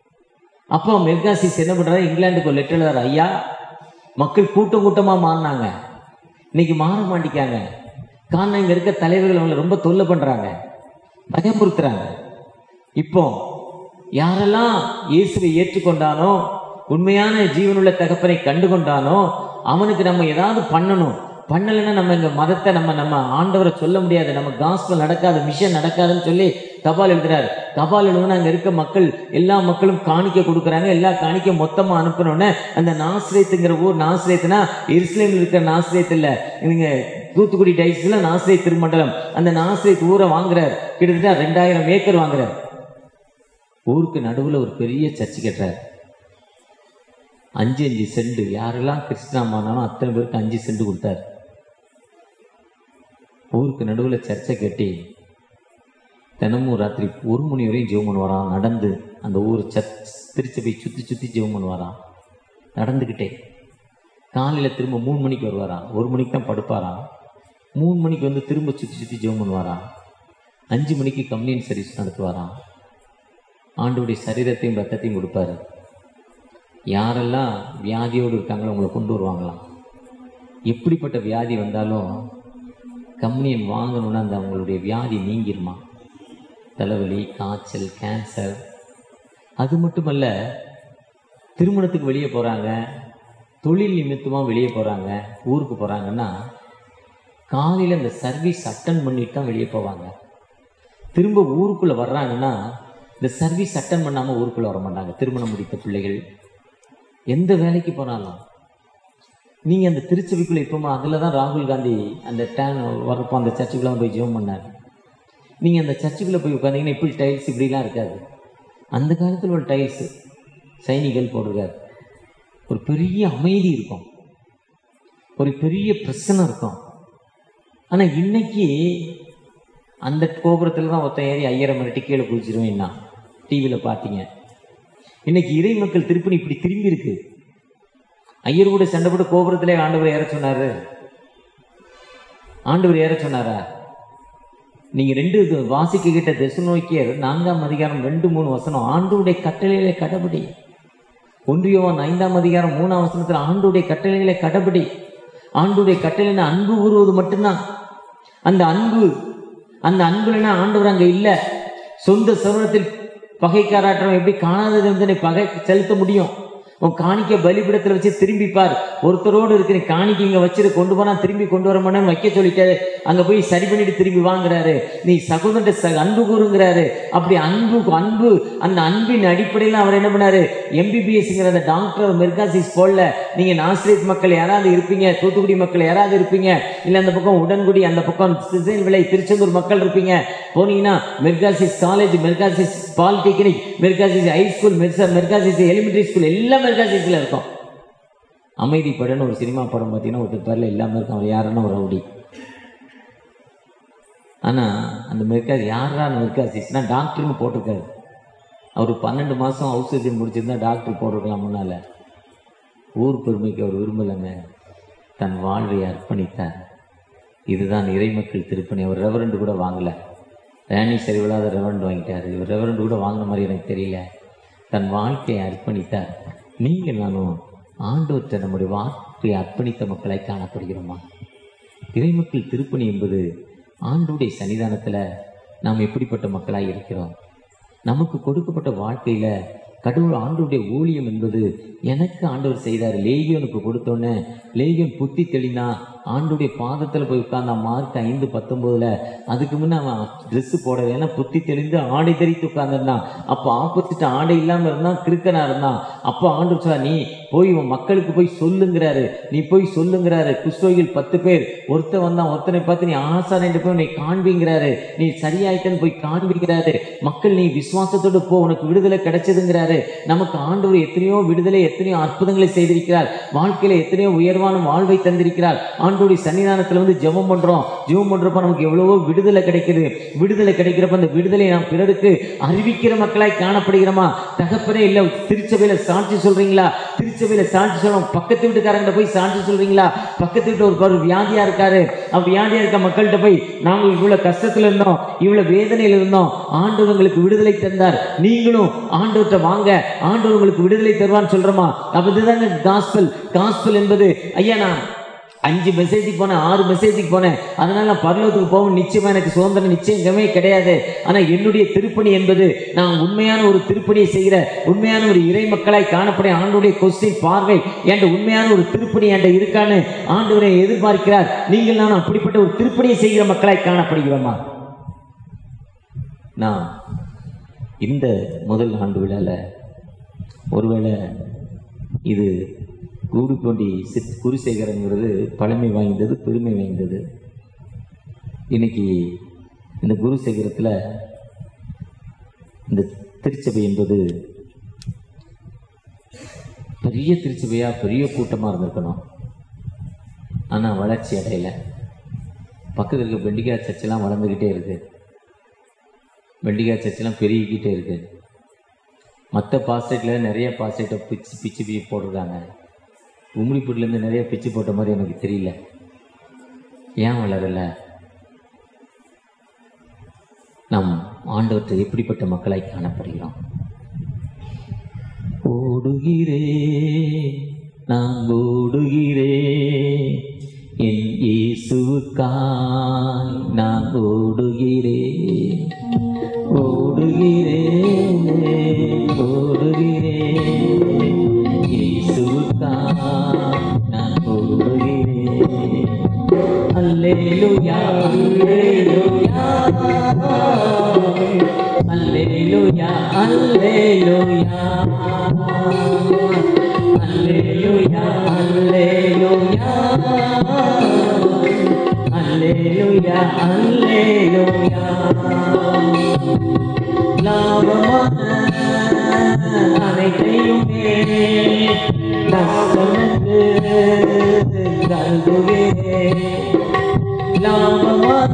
அப்போ மெர்காசிஸ் என்ன பண்றாரு இங்கிலாந்துக்கு ஒரு லெட்டர் எழுதாரு ஐயா மக்கள் கூட்டம் கூட்டமா மாறினாங்க இன்னைக்கு மாற மாட்டிக்காங்க காரணம் இங்க இருக்க தலைவர்கள் அவங்களை ரொம்ப தொல்லை பண்றாங்க பயமுறுத்துறாங்க இப்போ யாரெல்லாம் இயேசுவை ஏற்றுக்கொண்டானோ உண்மையான ஜீவனுள்ள தகப்பனை கண்டு கொண்டானோ அவனுக்கு நம்ம ஏதாவது பண்ணணும் பண்ணலைன்னா நம்ம இந்த மதத்தை நம்ம நம்ம ஆண்டவரை சொல்ல முடியாது நம்ம காஸ்பல் நடக்காது மிஷன் நடக்காதுன்னு சொல்லி தபால் எழுதுறாரு தபால் எழுதுனா அங்க இருக்க மக்கள் எல்லா மக்களும் காணிக்க கொடுக்குறாங்க எல்லா காணிக்க மொத்தமா அனுப்பினோடனே அந்த நாசிரியத்துங்கிற ஊர் நாசிரியத்துனா எருசலேமில் இருக்கிற நாசிரியத்து இல்ல இவங்க தூத்துக்குடி டைஸ்ல நாசிரிய திருமண்டலம் அந்த நாசிரியத்து ஊரை வாங்குறார் கிட்டத்தட்ட ரெண்டாயிரம் ஏக்கர் வாங்குறார் ஊருக்கு நடுவுல ஒரு பெரிய சர்ச்சு கட்டுறாரு அஞ்சு அஞ்சு செண்டு யாரெல்லாம் கிறிஸ்டினாமானாலும் அத்தனை பேருக்கு அஞ்சு செண்டு கொடுத்தாரு ஊருக்கு நடுவில் சர்ச்சை கட்டி தினமும் ராத்திரி ஒரு மணி வரையும் ஜெபம் பண்ணுவாராம் நடந்து அந்த ஊர் சர்ச் திருச்சபை சுற்றி சுற்றி ஜெபம் பண்ணுவாராம் நடந்துக்கிட்டே காலையில் திரும்ப மூணு மணிக்கு வருவாராம் ஒரு மணிக்கு தான் படுப்பாராம் மூணு மணிக்கு வந்து திரும்ப சுற்றி சுற்றி ஜெபம் பண்ணுவாராம் அஞ்சு மணிக்கு கம்யூனியன் சர்வீஸ் நடத்துவாராம் ஆண்டோடைய சரீரத்தையும் ரத்தத்தையும் கொடுப்பாரு யாரெல்லாம் வியாதியோடு இருக்காங்களோ அவங்கள கொண்டு வருவாங்களாம் எப்படிப்பட்ட வியாதி வந்தாலும் கம்யூனியன் வாங்கணும்னா அந்த அவங்களுடைய வியாதி நீங்கிருமா தலைவலி காய்ச்சல் கேன்சர் அது மட்டுமல்ல திருமணத்துக்கு வெளியே போகிறாங்க தொழில் நிமித்தமாக வெளியே போகிறாங்க ஊருக்கு போகிறாங்கன்னா காலையில் அந்த சர்வீஸ் அட்டன் பண்ணிட்டு தான் வெளியே போவாங்க திரும்ப ஊருக்குள்ளே வர்றாங்கன்னா இந்த சர்வீஸ் அட்டன் பண்ணாமல் ஊருக்குள்ள வர மாட்டாங்க திருமணம் முடித்த பிள்ளைகள் எந்த வேலைக்கு போனாலும் நீங்கள் அந்த திருச்சபைக்குள்ளே இப்போமா அதில் தான் ராகுல் காந்தி அந்த டேன் வரப்போ அந்த சர்ச்சுக்குள்ளே போய் ஜெபம் பண்ணார் நீங்கள் அந்த சர்ச்சுக்குள்ளே போய் உட்காந்தீங்கன்னா இப்படி டைல்ஸ் இப்படிலாம் இருக்காது அந்த காலத்தில் ஒரு டைல்ஸு சைனிகள் போட்டிருக்காரு ஒரு பெரிய அமைதி இருக்கும் ஒரு பெரிய பிரச்சனை இருக்கும் ஆனால் இன்னைக்கு அந்த கோபுரத்தில் தான் ஒருத்தன் ஏறி ஐயரை மிரட்டி கீழே குதிச்சிருவேன் நான் டிவியில் பார்த்தீங்க இன்னைக்கு இறை மக்கள் திருப்பி இப்படி திரும்பி இருக்கு ஐயர் கூட சண்டை போட்டு கோபுரத்திலே ஆண்டவர் ஏற சொன்னாரு ஆண்டவர் ஏற சொன்னாரா நீங்க ரெண்டு இது வாசிக்க கிட்ட தெசுநோக்கியர் நான்காம் அதிகாரம் ரெண்டு மூணு வசனம் ஆண்டுடைய கட்டளைகளை கடபடி ஒன்றியவன் ஐந்தாம் அதிகாரம் மூணாம் வசனத்தில் ஆண்டுடைய கட்டளைகளை கடபடி ஆண்டுடைய கட்டளைன அன்பு கூறுவது மட்டும்தான் அந்த அன்பு அந்த அன்புலனா ஆண்டவர் அங்க இல்ல சொந்த சருணத்தில் பகைக்காராட்டம் எப்படி காணாதது வந்து பகை செலுத்த முடியும் உன் காணிக்க பலிபிடத்துல வச்சு திரும்பி பார் ஒருத்தரோடு இருக்கிற காணிக்க இங்க வச்சுட்டு கொண்டு போனா திரும்பி கொண்டு வர மாட்டேன்னு வைக்க சொல்லிட்டாரு அங்க போய் சரி பண்ணிட்டு திரும்பி வாங்குறாரு நீ சகோதர ச அன்பு கூறுங்கிறாரு அப்படி அன்பு அன்பு அந்த அன்பின் அடிப்படையில் அவர் என்ன பண்ணாரு எம்பிபிஎஸ்ங்கிற அந்த டாக்டர் மெர்காசிஸ் போடல நீங்க நாசிரியத் மக்கள் யாராவது இருப்பீங்க தூத்துக்குடி மக்கள் யாராவது இருப்பீங்க இல்ல அந்த பக்கம் உடன்குடி அந்த பக்கம் சிசைன் விலை திருச்செந்தூர் மக்கள் இருப்பீங்க போனீங்கன்னா மெர்காசிஸ் காலேஜ் மெர்காசிஸ் பாலிடெக்னிக் மெர்காசிஸ் ஹை ஸ்கூல் மெர்காசிஸ் எலிமெண்டரி ஸ்கூல் எல்லாம் மெர்காசிஸ்ல இருக்கும் அமைதி படம்னு ஒரு சினிமா படம் பார்த்தீங்கன்னா ஒரு பேரில் இல்லாமல் இருக்கும் அவர் யாருன்னா ஒரு ரவுடி ஆனால் அந்த மெர்காசி யாரா அந்த மெர்காசிஸ்னா டாக்டர்னு போட்டிருக்காரு அவர் பன்னெண்டு மாதம் ஹவுஸ் சர்ஜன் முடிச்சிருந்தா டாக்டர் போட்டிருக்கலாம் முன்னால் ஊர் பெருமைக்கு அவர் விரும்பலைங்க தன் வாழ்வை அர்ப்பணித்தார் இதுதான் இறைமக்கள் திருப்பணி அவர் ரெவரண்டு கூட வாங்கலை ரேணி சரிவில்லாத ரெவரண்ட் வாங்கிட்டார் இவர் ரெவரண்ட் கூட வாங்கின மாதிரி எனக்கு தெரியல தன் வாழ்க்கையை அர்ப்பணித்தார் நீங்கள் நானும் ஆண்டவற்றை நம்முடைய வாழ்க்கையை அர்ப்பணித்த மக்களாய் காணப்படுகிறோமா இறைமக்கள் திருப்பணி என்பது ஆண்டோடைய சன்னிதானத்தில் நாம் எப்படிப்பட்ட மக்களாய் இருக்கிறோம் நமக்கு கொடுக்கப்பட்ட வாழ்க்கையில கடவுள் ஆண்டோடைய ஊழியம் என்பது எனக்கு ஆண்டவர் செய்தார் லேகியோனுக்கு கொடுத்தோன்னே லேகியோன் புத்தி தெளினா ஆண்டுடைய பாதத்தில் போய் உட்கார்ந்தா மார்க் ஐந்து பத்தொன்பதுல அதுக்கு முன்ன அவன் ட்ரெஸ் போடல ஏன்னா புத்தி தெளிந்து ஆடை தரித்து உட்கார்ந்துருந்தான் அப்போ ஆப்போசிட் ஆடை இல்லாமல் இருந்தான் கிறுக்கனா இருந்தான் அப்போ ஆண்டு சொல்ல நீ போய் உன் மக்களுக்கு போய் சொல்லுங்கிறாரு நீ போய் சொல்லுங்கிறாரு குஷ்டோகில் பத்து பேர் ஒருத்தன் வந்தான் ஒருத்தனை பார்த்து நீ ஆசாரிட்டு போய் நீ காண்பிங்கிறாரு நீ சரியாயிட்டன்னு போய் காண்பிக்கிறாரு மக்கள் நீ விசுவாசத்தோடு போ உனக்கு விடுதலை கிடைச்சதுங்கிறாரு நமக்கு ஆண்டவர் எத்தனையோ விடுதலை எத்தனையோ அற்புதங்களை செய்திருக்கிறார் வாழ்க்கையில எத்தனையோ உயர்வான வாழ்வை தந்திருக்கிறார் ஆண்டோடைய சன்னிதானத்துல வந்து ஜெபம் பண்றோம் ஜெபம் பண்றப்ப நமக்கு எவ்வளவோ விடுதலை கிடைக்குது விடுதலை கிடைக்கிறப்ப அந்த விடுதலையை நாம் பிறருக்கு அறிவிக்கிற மக்களாய் காணப்படுகிறோமா தகப்பனே இல்ல திருச்சபையில சாட்சி சொல்றீங்களா திருச்சபையில சாட்சி சொல்றோம் பக்கத்து வீட்டுக்காரங்கிட்ட போய் சாட்சி சொல்றீங்களா பக்கத்து வீட்டு ஒரு ஒரு வியாதியா இருக்காரு அவ வியாதியா இருக்க மக்கள்கிட்ட போய் நாங்கள் இவ்வளவு கஷ்டத்துல இருந்தோம் இவ்வளவு வேதனையில இருந்தோம் ஆண்டவர் உங்களுக்கு விடுதலை தந்தார் நீங்களும் ஆண்டவர்கிட்ட வாங்க ஆண்டவர் உங்களுக்கு விடுதலை தருவான்னு சொல்றோமா அப்ப இதுதாங்க காஸ்பல் காஸ்பல் என்பது ஐயா நான் அஞ்சு மெசேஜுக்கு போனேன் ஆறு மெசேஜுக்கு போனேன் அதனால நான் பரலோகத்துக்கு போகும் நிச்சயமா எனக்கு சுதந்திரம் நிச்சயமே கிடையாது ஆனா என்னுடைய திருப்பணி என்பது நான் உண்மையான ஒரு திருப்பணியை செய்கிற உண்மையான ஒரு இறை மக்களாய் காணப்படைய ஆண்டுடைய கொஸ்டின் பார்வை என்ற உண்மையான ஒரு திருப்பணி என்ற இருக்கான்னு ஆண்டவரை எதிர்பார்க்கிறார் நீங்கள் நான் அப்படிப்பட்ட ஒரு திருப்பணியை செய்கிற மக்களாய் காணப்படுகிறோமா நான் இந்த முதல் ஆண்டு விழால ஒருவேளை இது கூடுகொண்டி சித் குருசேகரங்கிறது பழமை வாய்ந்தது பெருமை வாய்ந்தது இன்னைக்கு இந்த குருசேகரத்தில் இந்த திருச்சபை என்பது பெரிய திருச்சபையாக பெரிய கூட்டமாக இருந்திருக்கணும் ஆனால் வளர்ச்சி அடையலை பக்கத்தில் இருக்க பெண்டிகாய் சர்ச்செல்லாம் வளர்ந்துக்கிட்டே இருக்கு பெண்டிகாய் சர்ச்செல்லாம் பெருகிக்கிட்டே இருக்கு மற்ற பாஸ்டேட்டில் நிறைய பாஸ்டேட்டை பிச்சு பிச்சு பிச்சு போட்டிருக்காங்க உம்மிடிப்பூர்லேருந்து நிறைய பிச்சு போட்ட மாதிரி எனக்கு தெரியல ஏன் வளரல நாம் ஆண்டவற்றை எப்படிப்பட்ட மக்களாய் காணப்படுகிறோம் ஓடுகிறே நான் ஓடுகிறே என் இயேசுக்காய் நான் ஓடுகிறே ஓடுகிறே ஓடுகிறே இயேசுக்காய் நான் ஓடுகிறேன் அல்லேலூயா அல்லேலூயா அல்லேலூயா அல்லேலூயா அல்லேலூயா அல்லேலூயா அல்லேலூயா அல்லேலூயா லாபமான அனைத்தையுமே நஷ்டமென்று கருதுவே லாபமான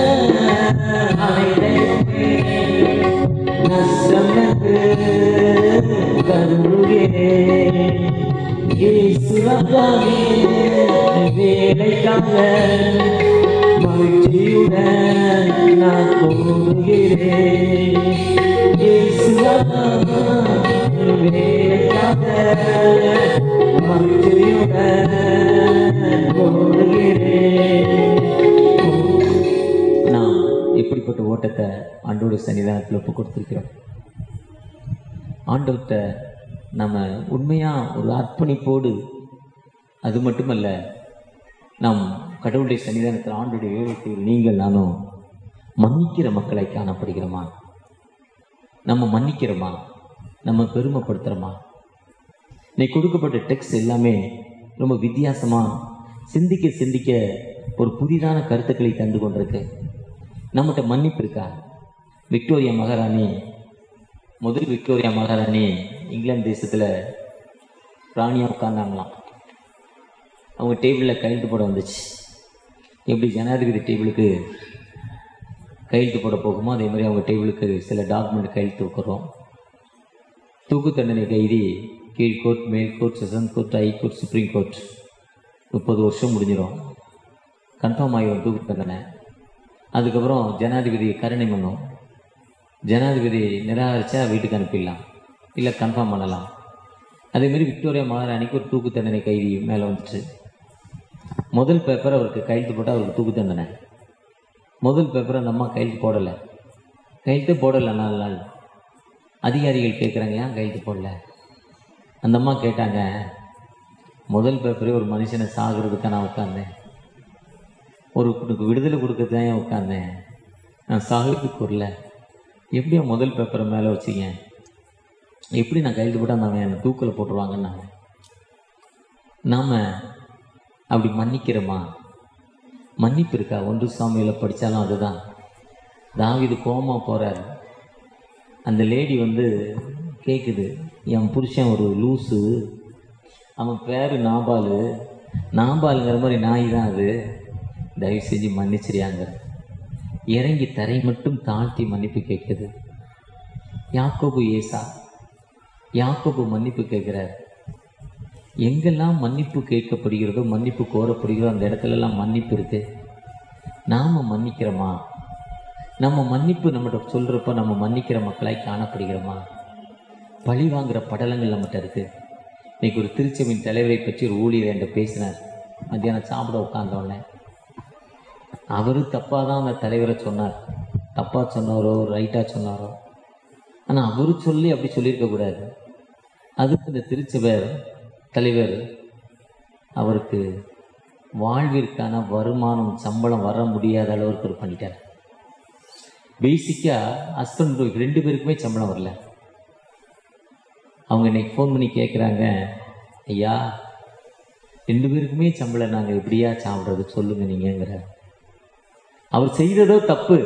அனைத்தையுமே நஷ்டமென்று கருதுவே இயேசுவாகவே வேலைக்காக மகிழ்ச்சியுடன் நான் கூறுகிறேன் இயேசுவாகவே வேலைக்காக மகிழ்ச்சியுடன் கூறுகிறேன் நாம் எப்படிப்பட்ட ஓட்டத்தை ஆண்டோட சன்னிதானத்தில் ஒப்பு கொடுத்துருக்கிறோம் ஆண்டவர்கிட்ட நம்ம உண்மையாக ஒரு அர்ப்பணிப்போடு அது மட்டுமல்ல நாம் கடவுளுடைய சன்னிதானத்தில் ஆண்டுடைய வேலைக்கு நீங்கள் நானும் மன்னிக்கிற மக்களை காணப்படுகிறோமா நம்ம மன்னிக்கிறோமா நம்ம பெருமைப்படுத்துகிறோமா இன்னைக்கு கொடுக்கப்பட்ட டெக்ஸ்ட் எல்லாமே ரொம்ப வித்தியாசமாக சிந்திக்க சிந்திக்க ஒரு புதிதான கருத்துக்களை தந்து கொண்டிருக்கு நம்மகிட்ட மன்னிப்பு இருக்கா விக்டோரியா மகாராணி முதல் விக்டோரியா மகாராணி இங்கிலாந்து தேசத்தில் ராணியாக உட்கார்ந்தாங்களாம் அவங்க டேபிளில் கையெழுத்து போட வந்துச்சு எப்படி ஜனாதிபதி டேபிளுக்கு கையெழுத்து போட போகுமோ அதே மாதிரி அவங்க டேபிளுக்கு சில டாக்குமெண்ட் கையெழுத்து வைக்கிறோம் தூக்கு தண்டனை கைதி கீழ்கோர்ட் மேல்கோர்ட் session court high court supreme court முப்பது வருஷம் முடிஞ்சிடும் கன்ஃபார்ம் ஆகிடும் தூக்கு தண்டனை அதுக்கப்புறம் ஜனாதிபதி கருணை பண்ணும் ஜனாதிபதி நிராகரித்தா வீட்டுக்கு அனுப்பிடலாம் இல்லை கன்ஃபார்ம் பண்ணலாம் அதேமாரி விக்டோரியா மகாராணிக்கு ஒரு தூக்கு தண்டனை கைதி மேலே வந்துச்சு முதல் பேப்பர் அவருக்கு கையெழுத்து போட்டால் அவருக்கு தூக்கு தண்டனை முதல் பேப்பரை அந்த அம்மா கையெழுத்து போடலை கையெழுத்து போடலை நாலு நாள் அதிகாரிகள் கேட்குறாங்க ஏன் கையெழுத்து போடல அந்த அம்மா கேட்டாங்க முதல் பேப்பரே ஒரு மனுஷனை சாகிறதுக்காக நான் உட்காந்தேன் ஒரு உனக்கு விடுதலை கொடுக்க தான் உட்காந்தேன் நான் சாகிறதுக்கு வரல எப்படியோ முதல் பேப்பரை மேலே வச்சிங்க எப்படி நான் கையெழுத்து போட்டால் அந்த என்னை தூக்கில் போட்டுருவாங்கன்னாங்க நாம் அப்படி மன்னிக்கிறோமா மன்னிப்பு இருக்கா ஒன்று சாமியில் படித்தாலும் அதுதான் தாவிது கோமா போகிறாரு அந்த லேடி வந்து கேட்குது என் புருஷன் ஒரு லூஸு அவன் பேர் நாபாலு நாபாலுங்கிற மாதிரி நாய் தான் அது தயவு செஞ்சு மன்னிச்சிரியாங்க இறங்கி தரை மட்டும் தாழ்த்தி மன்னிப்பு கேட்குது யாக்கோபு ஏசா யாக்கோபு மன்னிப்பு கேட்குறார் எங்கெல்லாம் மன்னிப்பு கேட்கப்படுகிறதோ மன்னிப்பு கோரப்படுகிறதோ அந்த இடத்துலலாம் மன்னிப்பு இருக்கு நாம் மன்னிக்கிறோமா நம்ம மன்னிப்பு நம்மகிட்ட சொல்கிறப்ப நம்ம மன்னிக்கிற மக்களாய் காணப்படுகிறோமா பழி வாங்குற படலங்கள் நம்மகிட்ட இருக்கு இன்னைக்கு ஒரு திருச்செவின் தலைவரை பற்றி ஒரு ஊழியர் என்கிட்ட பேசினார் மத்தியானம் சாப்பிட உட்காந்தோடனே அவரு தப்பாக தான் அந்த தலைவரை சொன்னார் தப்பாக சொன்னாரோ ரைட்டாக சொன்னாரோ ஆனால் அவரு சொல்லி அப்படி சொல்லியிருக்க கூடாது அதுக்கு இந்த திருச்சபையர் தலைவர் அவருக்கு வாழ்விற்கான வருமானம் சம்பளம் வர முடியாத அளவுக்கு ஒரு பண்ணிட்டார் பேசிக்காக ஹஸ்பண்ட் ரெண்டு பேருக்குமே சம்பளம் வரல அவங்க இன்னைக்கு ஃபோன் பண்ணி கேட்குறாங்க ஐயா ரெண்டு பேருக்குமே சம்பளம் நாங்கள் எப்படியா சாப்பிட்றது சொல்லுங்க நீங்கங்கிற அவர் செய்ததோ தப்பு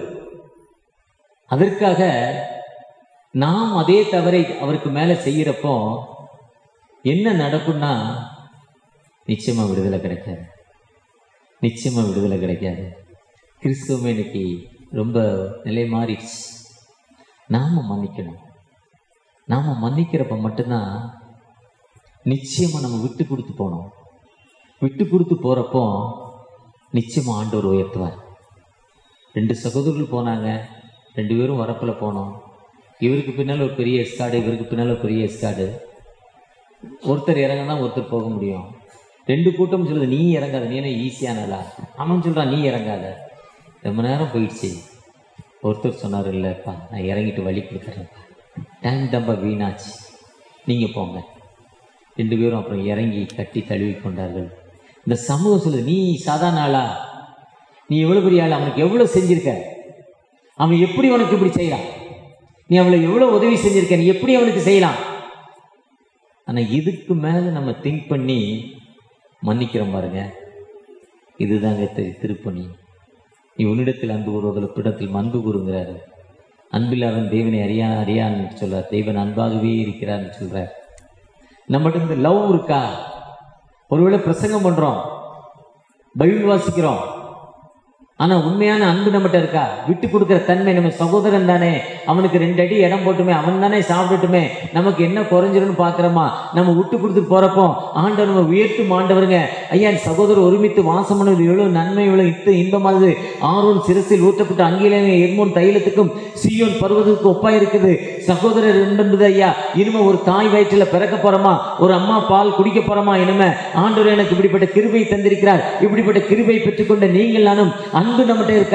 அதற்காக நாம் அதே தவறை அவருக்கு மேலே செய்கிறப்போ என்ன நடக்கும்னா நிச்சயமாக விடுதலை கிடைக்காது நிச்சயமாக விடுதலை கிடைக்காது கிறிஸ்துவமே இன்னைக்கு ரொம்ப நிலை மாறிடுச்சு நாம் மன்னிக்கணும் நாம் மன்னிக்கிறப்ப மட்டும்தான் நிச்சயமாக நம்ம விட்டு கொடுத்து போனோம் விட்டு கொடுத்து போகிறப்போ நிச்சயமாக ஆண்டவர் உயர்த்துவார் ரெண்டு சகோதரர்கள் போனாங்க ரெண்டு பேரும் வரப்பில் போனோம் இவருக்கு பின்னால் ஒரு பெரிய எஸ்காடு இவருக்கு பின்னால் ஒரு பெரிய எஸ்காடு ஒருத்தர் இறங்கினா ஒருத்தர் போக முடியும் ரெண்டு கூட்டம் சொல்லுது நீ இறங்காத நீ என்ன ஈஸியானலா அவன் சொல்கிறான் நீ இறங்காத ரொம்ப நேரம் போயிடுச்சு ஒருத்தர் சொன்னார் இல்லைப்பா நான் இறங்கிட்டு வழி கொடுக்குறேன்ப்பா டைம் தம்ப வீணாச்சு நீங்கள் போங்க ரெண்டு பேரும் அப்புறம் இறங்கி கட்டி தழுவி கொண்டார்கள் இந்த சமூகம் சொல்லுது நீ சாதாரண ஆளா நீ எவ்வளோ பெரிய ஆள் அவனுக்கு எவ்வளோ செஞ்சிருக்க அவன் எப்படி உனக்கு இப்படி செய்யலாம் நீ அவளுக்கு எவ்வளவு உதவி செஞ்சிருக்க நீ எப்படி அவனுக்கு செய்யலாம் ஆனா இதுக்கு மேல நம்ம திங்க் பண்ணி மன்னிக்கிறோம் பாருங்க இதுதாங்க திரு- திருப்பணி நீ உன்னிடத்தில் அன்பு கூறுவதில் பிடத்தில் அன்பு கூறுங்கிறாரு அன்பில்லாதவன் தேவனை அறியா அறியான்னு சொல்றார் தேவன் அன்பாகவே இருக்கிறார்னு சொல்றார் நம்மகிட்ட இந்த லவ் இருக்கா ஒருவேளை பிரசங்கம் பண்றோம் பைபிள் வாசிக்கிறோம் ஆனா உண்மையான அன்பு நம்மகிட்ட இருக்கா விட்டு கொடுக்கிற தன்மை நம்ம சகோதரன் தானே அவனுக்கு ரெண்டு அடி இடம் போட்டுமே அவன் தானே சாப்பிட்டுட்டுமே நமக்கு என்ன குறைஞ்சிரும்னு பாக்குறோமா நம்ம விட்டு கொடுத்துட்டு போறப்போ ஆண்டவர் நம்ம உயர்த்தும் ஆண்டவருங்க ஐயா என் சகோதரர் ஒருமித்து வாசம் பண்ணுவது எவ்வளவு நன்மை எவ்வளவு இத்து இன்பமானது ஆரோன் சிரசில் ஊற்றப்பட்ட அங்கிலே எர்மோன் தைலத்துக்கும் சீயோன் பருவத்துக்கும் ஒப்பா இருக்குது சகோதரர் என்பது ஐயா இனிமே ஒரு தாய் வயிற்றில் பிறக்க போறோமா ஒரு அம்மா பால் குடிக்க போறோமா இனிமே ஆண்டவர் எனக்கு இப்படிப்பட்ட கிருபை தந்திருக்கிறார் இப்படிப்பட்ட கிருபை பெற்றுக்கொண்ட நீங்கள் நானும் அன்பு நம்மகிட்ட இருக்கா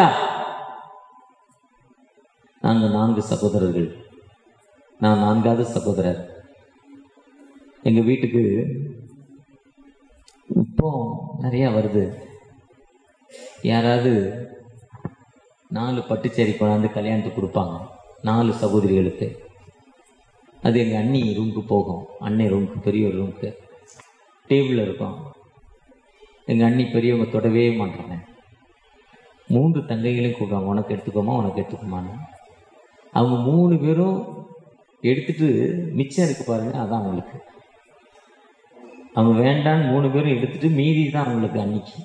நாங்க நான்கு சகோதரர்கள் நான் நான்காவது சகோதரர் எங்க வீட்டுக்கு இப்போ நிறைய வருது யாராவது நாலு பட்டுச்சேரி கொண்டாந்து கல்யாணத்துக்கு கொடுப்பாங்க நாலு சகோதரிகளுக்கு அது எங்கள் அண்ணி ரூமுக்கு போகும் அண்ணன் ரூமுக்கு பெரிய ரூமுக்கு டேபிளில் இருக்கும் எங்கள் அண்ணி பெரியவங்க தொடவே மாட்டாங்க மூன்று தங்கைகளையும் கூப்பிடுவாங்க உனக்கு எடுத்துக்கோமா உனக்கு எடுத்துக்கோமான்னு அவங்க மூணு பேரும் எடுத்துட்டு மிச்சம் இருக்கு பாருங்க அதான் அவங்களுக்கு அவங்க வேண்டான்னு மூணு பேரும் எடுத்துட்டு மீதி தான் அவங்களுக்கு அன்னைக்கு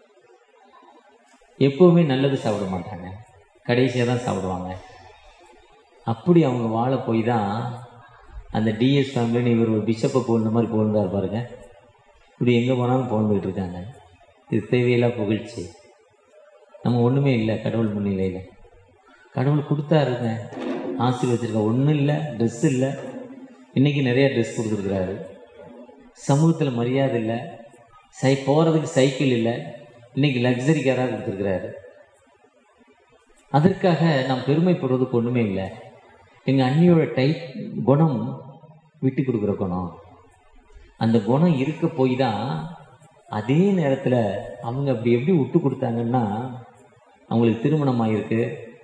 எப்போவுமே நல்லது சாப்பிட மாட்டாங்க கடைசியாக தான் சாப்பிடுவாங்க அப்படி அவங்க வாழ போய் தான் அந்த டிஎஸ் ஃபேமிலின்னு இவர் ஒரு பிஷப்பை போன மாதிரி போயிருந்தார் பாருங்க இப்படி எங்கே போனாலும் போந்துக்கிட்டு இருக்காங்க இது தேவையில்லா புகழ்ச்சி நம்ம ஒன்றுமே இல்லை கடவுள் முன்னிலையில் கடவுள் கொடுத்தாருங்க ஆசீர்வச்சிருக்க ஒன்றும் இல்லை ட்ரெஸ் இல்லை இன்னைக்கு நிறைய ட்ரெஸ் கொடுத்துருக்குறாரு சமூகத்தில் மரியாதை இல்லை சை போகிறதுக்கு சைக்கிள் இல்லை இன்னைக்கு லக்ஸரி காராக கொடுத்துருக்குறாரு அதற்காக நாம் பெருமைப்படுறதுக்கு ஒன்றுமே இல்லை எங்கள் அண்ணியோட டைப் குணம் விட்டு கொடுக்குற குணம் அந்த குணம் இருக்க போய் தான் அதே நேரத்தில் அவங்க அப்படி எப்படி விட்டு கொடுத்தாங்கன்னா அவங்களுக்கு திருமணம் ஆகியிருக்கு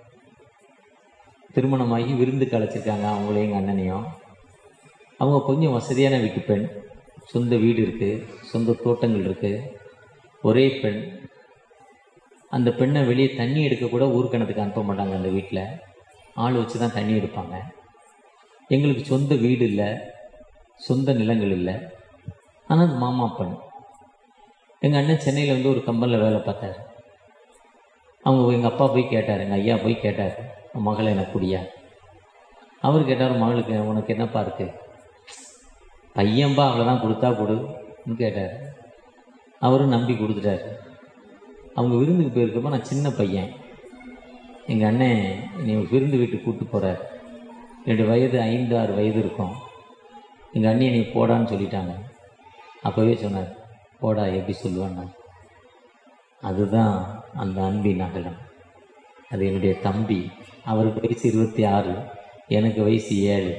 திருமணமாகி விருந்துக்கு அழைச்சிருக்காங்க அவங்களையும் எங்கள் அண்ணனையும் அவங்க கொஞ்சம் வசதியான வீட்டு பெண் சொந்த வீடு இருக்குது சொந்த தோட்டங்கள் இருக்குது ஒரே பெண் அந்த பெண்ணை வெளியே தண்ணி எடுக்க கூட ஊர்க்கணத்துக்கு அனுப்ப மாட்டாங்க அந்த வீட்டில் ஆள் வச்சு தான் தண்ணி எடுப்பாங்க எங்களுக்கு சொந்த வீடு இல்லை சொந்த நிலங்கள் இல்லை ஆனால் அது மாமா பெண் எங்கள் அண்ணன் சென்னையில் வந்து ஒரு கம்பெனியில் வேலை பார்த்தாரு அவங்க எங்கள் அப்பா போய் கேட்டார் எங்கள் ஐயா போய் கேட்டார் உன் மகளை எனக்கு குடியா அவர் கேட்டார் மகளுக்கு உனக்கு என்னப்பா இருக்கு பையன்பா அவ்வளோதான் கொடுத்தா கொடுன்னு கேட்டார் அவரும் நம்பி கொடுத்துட்டாரு அவங்க விருந்துக்கு போயிருக்கப்போ நான் சின்ன பையன் எங்கள் அண்ணன் நீ விருந்து வீட்டுக்கு கூப்பிட்டு போகிறார் என்னுடைய வயது ஐந்து ஆறு வயது இருக்கும் எங்கள் அண்ணியை நீ போடான்னு சொல்லிட்டாங்க அப்போவே சொன்னார் போடா எப்படி சொல்லுவேன்னா அதுதான் அந்த அன்பின் அகலம் அது என்னுடைய தம்பி அவருக்கு வயசு இருபத்தி ஆறு எனக்கு வயசு ஏழு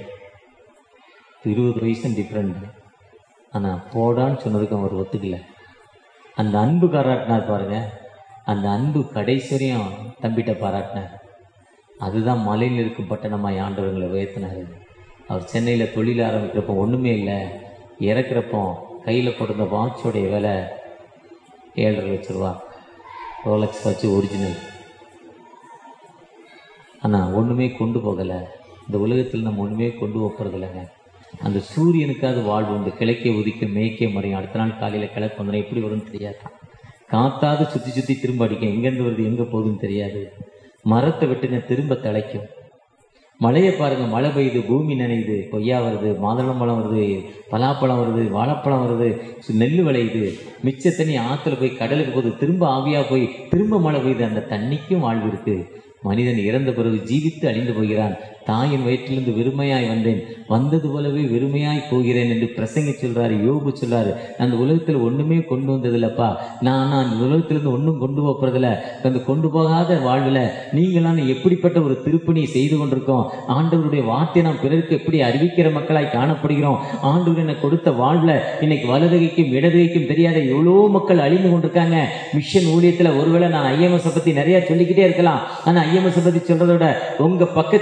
இருபது வயசும் டிஃப்ரெண்ட் ஆனால் போடான்னு சொன்னதுக்கு அவர் ஒத்துக்கல அந்த அன்பு பாராட்டினார் பாருங்க அந்த அன்பு கடைசி வரையும் தம்பிட்ட பாராட்டினார் அதுதான் மலையில் இருக்கும் பட்டணமாய் ஆண்டவர்களை உயர்த்தினார் அவர் சென்னையில் தொழில் ஆரம்பிக்கிறப்போ ஒன்றுமே இல்லை இறக்குறப்போ கையில் போட்டிருந்த வாட்சோடைய விலை ஏழரை லட்ச ரூபா ரோலக்ஸ் வாட்ச் ஒரிஜினல் ஆனால் ஒன்றுமே கொண்டு போகலை இந்த உலகத்தில் நம்ம ஒன்றுமே கொண்டு போகிறதில்லைங்க அந்த சூரியனுக்காவது வாழ்வு உண்டு கிழக்கே உதிக்க மேய்க்கே மறையும் அடுத்த நாள் காலையில் கிழக்கு வந்தோம் எப்படி வரும்னு தெரியாது காத்தாது சுற்றி சுற்றி திரும்ப அடிக்கும் எங்கேருந்து வருது எங்கே போகுதுன்னு தெரியாது மரத்தை விட்டுங்க திரும்ப தலைக்கும் மழையை பாருங்க மழை பெய்யுது பூமி நனையுது கொய்யா வருது மாதுளம்பழம் வருது பலாப்பழம் வருது வாழைப்பழம் வருது சு- நெல் விளையுது மிச்ச தண்ணி ஆற்றுல போய் கடலுக்கு போகுது திரும்ப ஆவியாக போய் திரும்ப மழை பெய்யுது அந்த தண்ணிக்கும் வாழ்வு இருக்கு மனிதன் இறந்த பிறகு ஜீவித்து அழிந்து போகிறான் தாயின் வயிற்றிலிருந்து வெறுமையாய் வந்தேன் வந்தது போலவே வெறுமையாய் போகிறேன் என்று பிரசங்கி சொல்றாரு யோபு சொல்றாரு அந்த உலகத்தில் ஒண்ணுமே கொண்டு வந்ததில்லப்பா நான் நான் இந்த உலகத்திலிருந்து ஒன்றும் கொண்டு போறதில்ல அந்த கொண்டு போகாத வாழ்வில் நீங்களாம் எப்படிப்பட்ட ஒரு திருப்பணி செய்து கொண்டிருக்கோம் ஆண்டவருடைய வார்த்தையை நாம் பிறருக்கு எப்படி அறிவிக்கிற மக்களாய் காணப்படுகிறோம் ஆண்டவர் எனக்கு கொடுத்த வாழ்வில் இன்னைக்கு வலதுகைக்கும் இடதுகைக்கும் தெரியாத எவ்வளோ மக்கள் அழிந்து கொண்டிருக்காங்க மிஷன் ஊழியத்தில் ஒருவேளை நான் ஐஎம்எஸ் பற்றி நிறைய சொல்லிக்கிட்டே இருக்கலாம் ஆனால் ஐஎம்எஸ் பற்றி சொல்றதை விட உங்க பக்கத்தில் இருக்க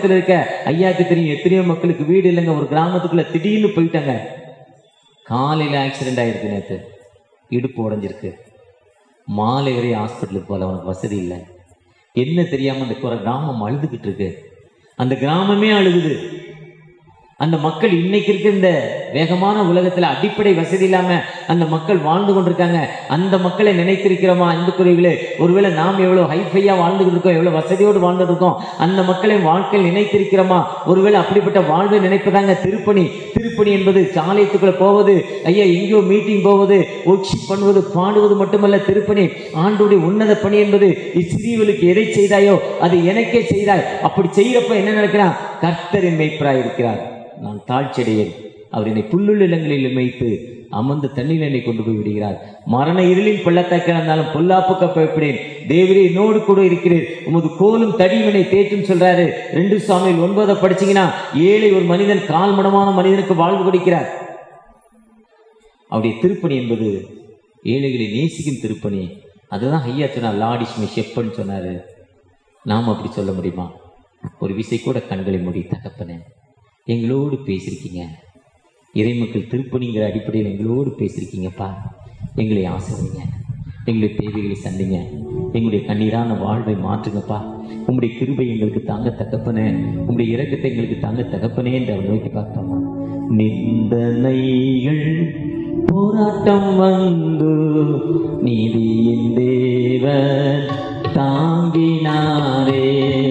ஐயாக்கு தெரியும் எத்தனையோ மக்களுக்கு வீடு இல்லைங்க ஒரு கிராமத்துக்குள்ள திடீர்னு போயிட்டாங்க காலையில் ஆக்சிடென்ட் ஆயிருக்கு நேற்று இடுப்பு உடைஞ்சிருக்கு மாலை வரை ஹாஸ்பிட்டலுக்கு போகல அவனுக்கு வசதி இல்லை என்ன தெரியாமல் அந்த குறை கிராமம் அழுதுகிட்டு இருக்கு அந்த கிராமமே அழுகுது அந்த மக்கள் இன்னைக்கு இருக்க இந்த வேகமான உலகத்துல அடிப்படை வசதி இல்லாம அந்த மக்கள் வாழ்ந்து கொண்டிருக்காங்க அந்த மக்களை நினைத்திருக்கிறோமா அன்புக்குரியவர்களே ஒருவேளை நாம் எவ்வளவு ஹைஃபையா வாழ்ந்துகிட்டு இருக்கோம் எவ்வளவு வசதியோடு வாழ்ந்துட்டு இருக்கோம் அந்த மக்களை வாழ்க்கையில் நினைத்திருக்கிறோமா ஒருவேளை அப்படிப்பட்ட வாழ்வை நினைப்பதாங்க திருப்பணி திருப்பணி என்பது சாலையத்துக்குள்ள போவது ஐயா எங்கேயோ மீட்டிங் போவது ஒர்க்ஷிப் பண்ணுவது பாடுவது மட்டுமல்ல திருப்பணி ஆண்டுடைய உன்னத பணி என்பது இச்சிறியவளுக்கு எதை செய்தாயோ அது எனக்கே செய்தாய் அப்படி செய்யறப்ப என்ன நடக்கிறான் கர்த்தரின் மெய்ப்பராய் இருக்கிறார் நான் தாழ்ச்செடையேன் அவர் என்னை புல்லுள்ள இடங்களில் மேய்த்து அமர்ந்த தண்ணீர் என்னை கொண்டு போய் விடுகிறார் மரண இருளின் பள்ளத்தாக்க இருந்தாலும் பொல்லாப்புக்க பயப்படேன் தேவரே என்னோடு கூட இருக்கிறேன் உமது கோலும் தடிமனை தேற்றும் சொல்றாரு ரெண்டு சாமியில் ஒன்பதை படிச்சீங்கன்னா ஏழை ஒரு மனிதன் கால் மடமான மனிதனுக்கு வாழ்வு கொடுக்கிறார் அவருடைய திருப்பணி என்பது ஏழைகளை நேசிக்கும் திருப்பணி அதுதான் ஐயா சொன்னார் லாடிஸ் மை ஷெப்பன்னு சொன்னாரு நாம் அப்படி சொல்ல முடியுமா ஒரு விசை கூட கண்களை மூடி தகப்பனே எங்களோடு பேசியிருக்கீங்க இறைமக்கள் திருப்பணிங்கிற அடிப்படையில் எங்களோடு பேசியிருக்கீங்கப்பா எங்களை ஆசிரியங்க எங்களுடைய தேவைகளை சந்திங்க எங்களுடைய கண்ணீரான வாழ்வை மாற்றுங்கப்பா உங்களுடைய கிருபை எங்களுக்கு தாங்க தகப்பனே உங்களுடைய இரக்கத்தை எங்களுக்கு தாங்க தகப்பனே என்று அவர் நோக்கி பார்த்தோமா நிந்தனைகள் போராட்டம் வந்து நீதியின் தேவன் தாங்கினாரே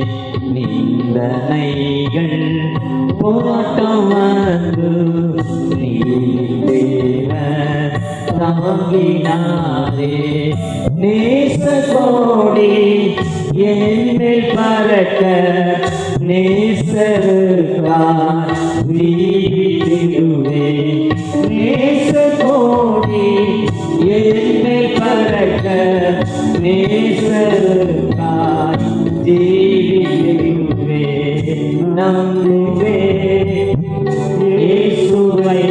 நிந்தனைகள் போராட்டம் வந்து நீதியின் தேவன் தாங்கினாரே நேச கோடி என்னில் பறக்க நேசருக்கார் ஜீவித்திடுவே நேச கோடி என்னில் பறக்க நேசருக்கார் ஜீவித்திடுவே நம்புவே இயேசுவை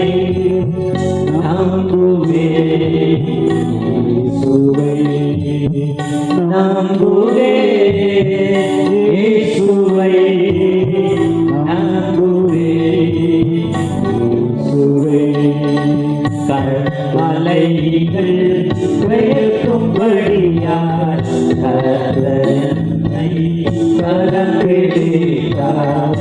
நம்புவே இயேசுவை நம்புவே இயேசுவை நம்புவே இயேசுவை கற்பலைகள் பெயர்க்கும்படியார் கர்த்தனை கரம் பிடித்தார்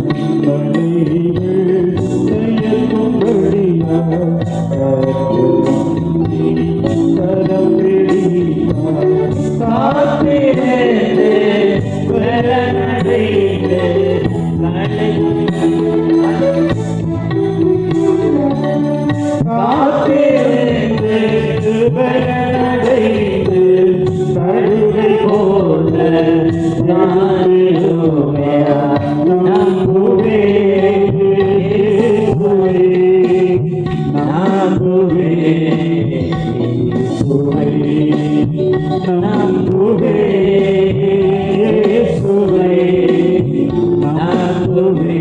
காத்திருந்து பெறனடைந்து நடை காத்திருந்து பெறனடைந்து கழுதை போல நானுமே நம்புவே நம்புவே சுவை நம்புவே சுவை நம்புவே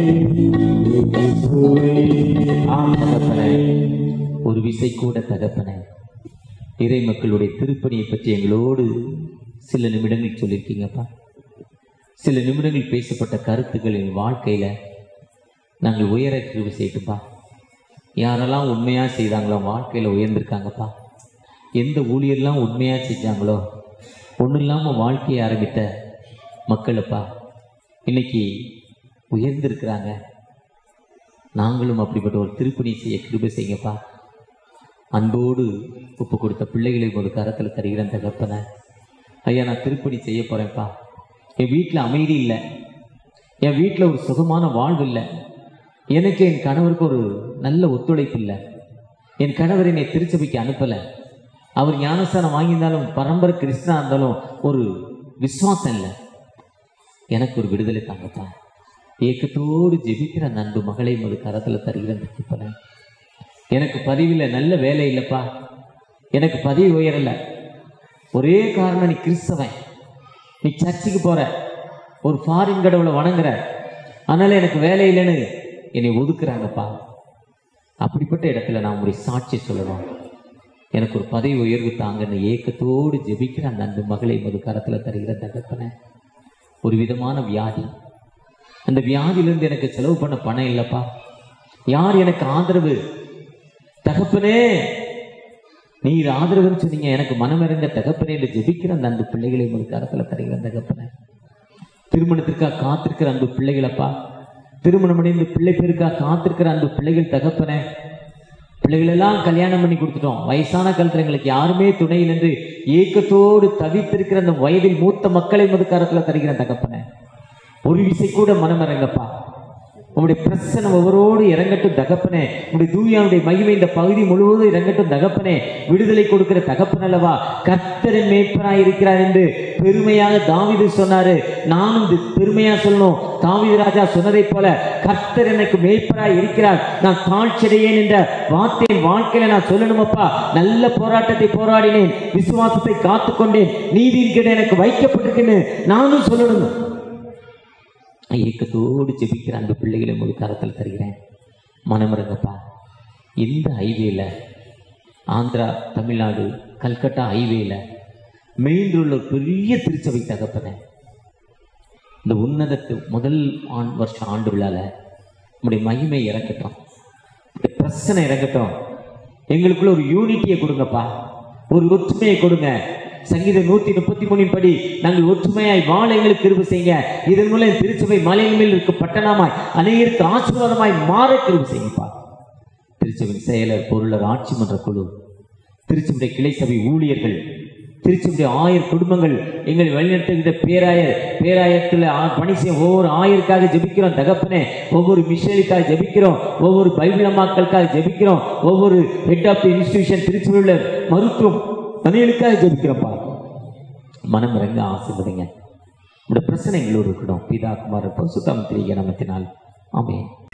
ஆம் தகப்பனே ஒரு விசை கூட தகப்பனே இறை மக்களுடைய திருப்பணியை பற்றி எங்களோடு சில நிமிடங்கள் சொல்லியிருக்கீங்கப்பா சில நிமிடங்கள் பேசப்பட்ட கருத்துக்கள் என் வாழ்க்கையில நாங்கள் உயர கிருபை செய்யட்டுப்பா யாரெல்லாம் உண்மையா செய்தாங்களோ வாழ்க்கையில உயர்ந்திருக்காங்கப்பா எந்த ஊழியர்லாம் உண்மையா செஞ்சாங்களோ ஒன்றும் இல்லாமல் வாழ்க்கையை ஆரம்பித்த மக்களப்பா இன்னைக்கு உயர்ந்திருக்கிறாங்க நாங்களும் அப்படிப்பட்ட ஒரு திருப்பணி செய்ய கிருபை செய்யுங்கப்பா அன்போடு ஒப்பு கொடுத்த பிள்ளைகளை ஒரு கரத்தில் தருகிறேன் தகப்பனை ஐயா நான் திருப்பணி செய்ய போகிறேன்ப்பா என் வீட்டில் அமைதி இல்லை என் வீட்டில் ஒரு சுகமான வாழ்வு இல்லை எனக்கு என் கணவருக்கு ஒரு நல்ல ஒத்துழைப்பு இல்லை என் கணவர் என்னை திருச்சபைக்கு அனுப்பலை அவர் ஞானஸ்தானம் வாங்கியிருந்தாலும் பரம்பரை கிறிஸ்தனா இருந்தாலும் ஒரு விசுவாசம் இல்லை எனக்கு ஒரு விடுதலை தாங்கப்பா ஏக்கத்தோடு ஜெபிக்கிற அந்த அன்பு மகளை ஒரு கரத்தில் தருகிறேன் தகப்பனே எனக்கு பதிவில் நல்ல வேலை இல்லைப்பா எனக்கு பதவி உயரலை ஒரே காரணம் நீ கிறிஸ்தவன் நீ சர்ச்சுக்கு போற ஒரு ஃபாரின் கடவுளை வணங்குற அதனால எனக்கு வேலை இல்லைன்னு என்னை ஒதுக்குறாங்கப்பா அப்படிப்பட்ட இடத்துல நான் உங்களுடைய சாட்சி சொல்லணும் எனக்கு ஒரு பதவி உயர்வு தாங்கன்னு ஏக்கத்தோடு ஜெபிக்கிற அந்த அன்பு மகளை ஒரு கரத்தில் தருகிற தகப்பன ஒரு விதமான வியாதி அந்த வியாதியிலிருந்து எனக்கு செலவு பண்ண பணம் இல்லப்பா யார் எனக்கு ஆதரவு தகப்பனே நீர் ஆதரவுன்னு சொன்னீங்க எனக்கு மனமிறங்க தகப்பனே என்று ஜெபிக்கிற அந்த அன்பு பிள்ளைகளை உங்களுக்கு கரத்துல தருகிற தகப்பனே திருமணத்திற்காக காத்திருக்கிற அன்பு பிள்ளைகளப்பா திருமணம் அடைந்து பிள்ளை பேருக்காக காத்திருக்கிற அன்பு பிள்ளைகள் தகப்பனே பிள்ளைகள் எல்லாம் கல்யாணம் பண்ணி கொடுத்துட்டோம் வயசான காலத்துல எங்களுக்கு யாருமே துணையில் என்று ஏக்கத்தோடு தவித்திருக்கிற அந்த வயதில் மூத்த மக்களை மதுக்காரத்துல தருகிற தகப்பனே ஒரு விசை கூட மனமிறங்கப்பா உங்களுடைய பிரசனம் ஒவ்வொருவோடு இறங்கட்டும் தகப்பனே உங்களுடைய தூயாவுடைய மகிமை இந்த பகுதி முழுவதும் இறங்கட்டும் தகப்பனே விடுதலை கொடுக்கிற தகப்பன் அல்லவா கர்த்தரின் மேய்ப்பனாய் இருக்கிறார் என்று பெருமையாக தாவீது சொன்னாரு நானும் இது பெருமையா சொல்லணும் தாவீது ராஜா சொன்னதைப் போல கர்த்தர் எனக்கு மேய்ப்பராய் இருக்கிறார் நான் தாழ்ச்சியடையேன் என்ற வார்த்தை என் வாழ்க்கையில நான் சொல்லணுமப்பா நல்ல போராட்டத்தை போராடினேன் விசுவாசத்தை காத்துக்கொண்டேன் நீதியின் கீழே எனக்கு வைக்கப்பட்டிருக்குன்னு நானும் சொல்லணும் ஏக்கத்தோடு ஜெபிக்கிற அந்த பிள்ளைகளை முழு கரத்தில் தருகிறேன் மனமிறங்கப்பா இந்த ஹைவேல ஆந்திரா தமிழ்நாடு கல்கட்டா ஹைவேல மெயின் ரோட்ல ஒரு பெரிய திருச்சபை தகப்பன இந்த உன்னதத்து முதல் ஆண் வருஷம் ஆண்டு விழால நம்முடைய மகிமை இறக்கட்டும் இந்த பிரச்சனை இறங்கட்டும் எங்களுக்குள்ள ஒரு யூனிட்டியை கொடுங்கப்பா ஒரு ஒற்றுமையை கொடுங்க சங்கீதம் நூத்தி முப்பத்தி மூணின் படி நாங்கள் ஒற்றுமையாய் வாழ எங்களுக்கு கிருபை செய்யுங்க இதன் மூலம் திருச்சபை மலையின் மேல் இருக்க பட்டணமாய் அநேகருக்கு ஆசீர்வாதமாய் மாற கிருபை செய்யுங்கப்பா திருச்சபை செயலர் பொருளர் ஆட்சி மன்ற குழு திருச்சபை கிளை சபை ஊழியர்கள் திருச்சபை ஆயர் குடும்பங்கள் எங்களை வழிநடத்துகின்ற பேராயர் பேராயத்தில் ஆ- பணி செய்யும் ஒவ்வொரு ஆயருக்காக ஜெபிக்கிறோம் தகப்பனே ஒவ்வொரு மிஷனரிக்காக ஜெபிக்கிறோம் ஒவ்வொரு பைபிள் அம்மாக்களுக்காக ஜெபிக்கிறோம் ஒவ்வொரு ஹெட் ஆஃப் தி இன்ஸ்டிடியூஷன் திருச்சியில் உள்ள மருத்துவம் அனைவருக்காக ஜெபிக்கிறோம்ப்பா மனம் இறங்க ஆசைப்படுங்க உங்களோட பிரச்சனை எங்களோடு இருக்கணும் பிதா குமார் பரிசுத்தாம் திரிக நமத்தினால் ஆமென்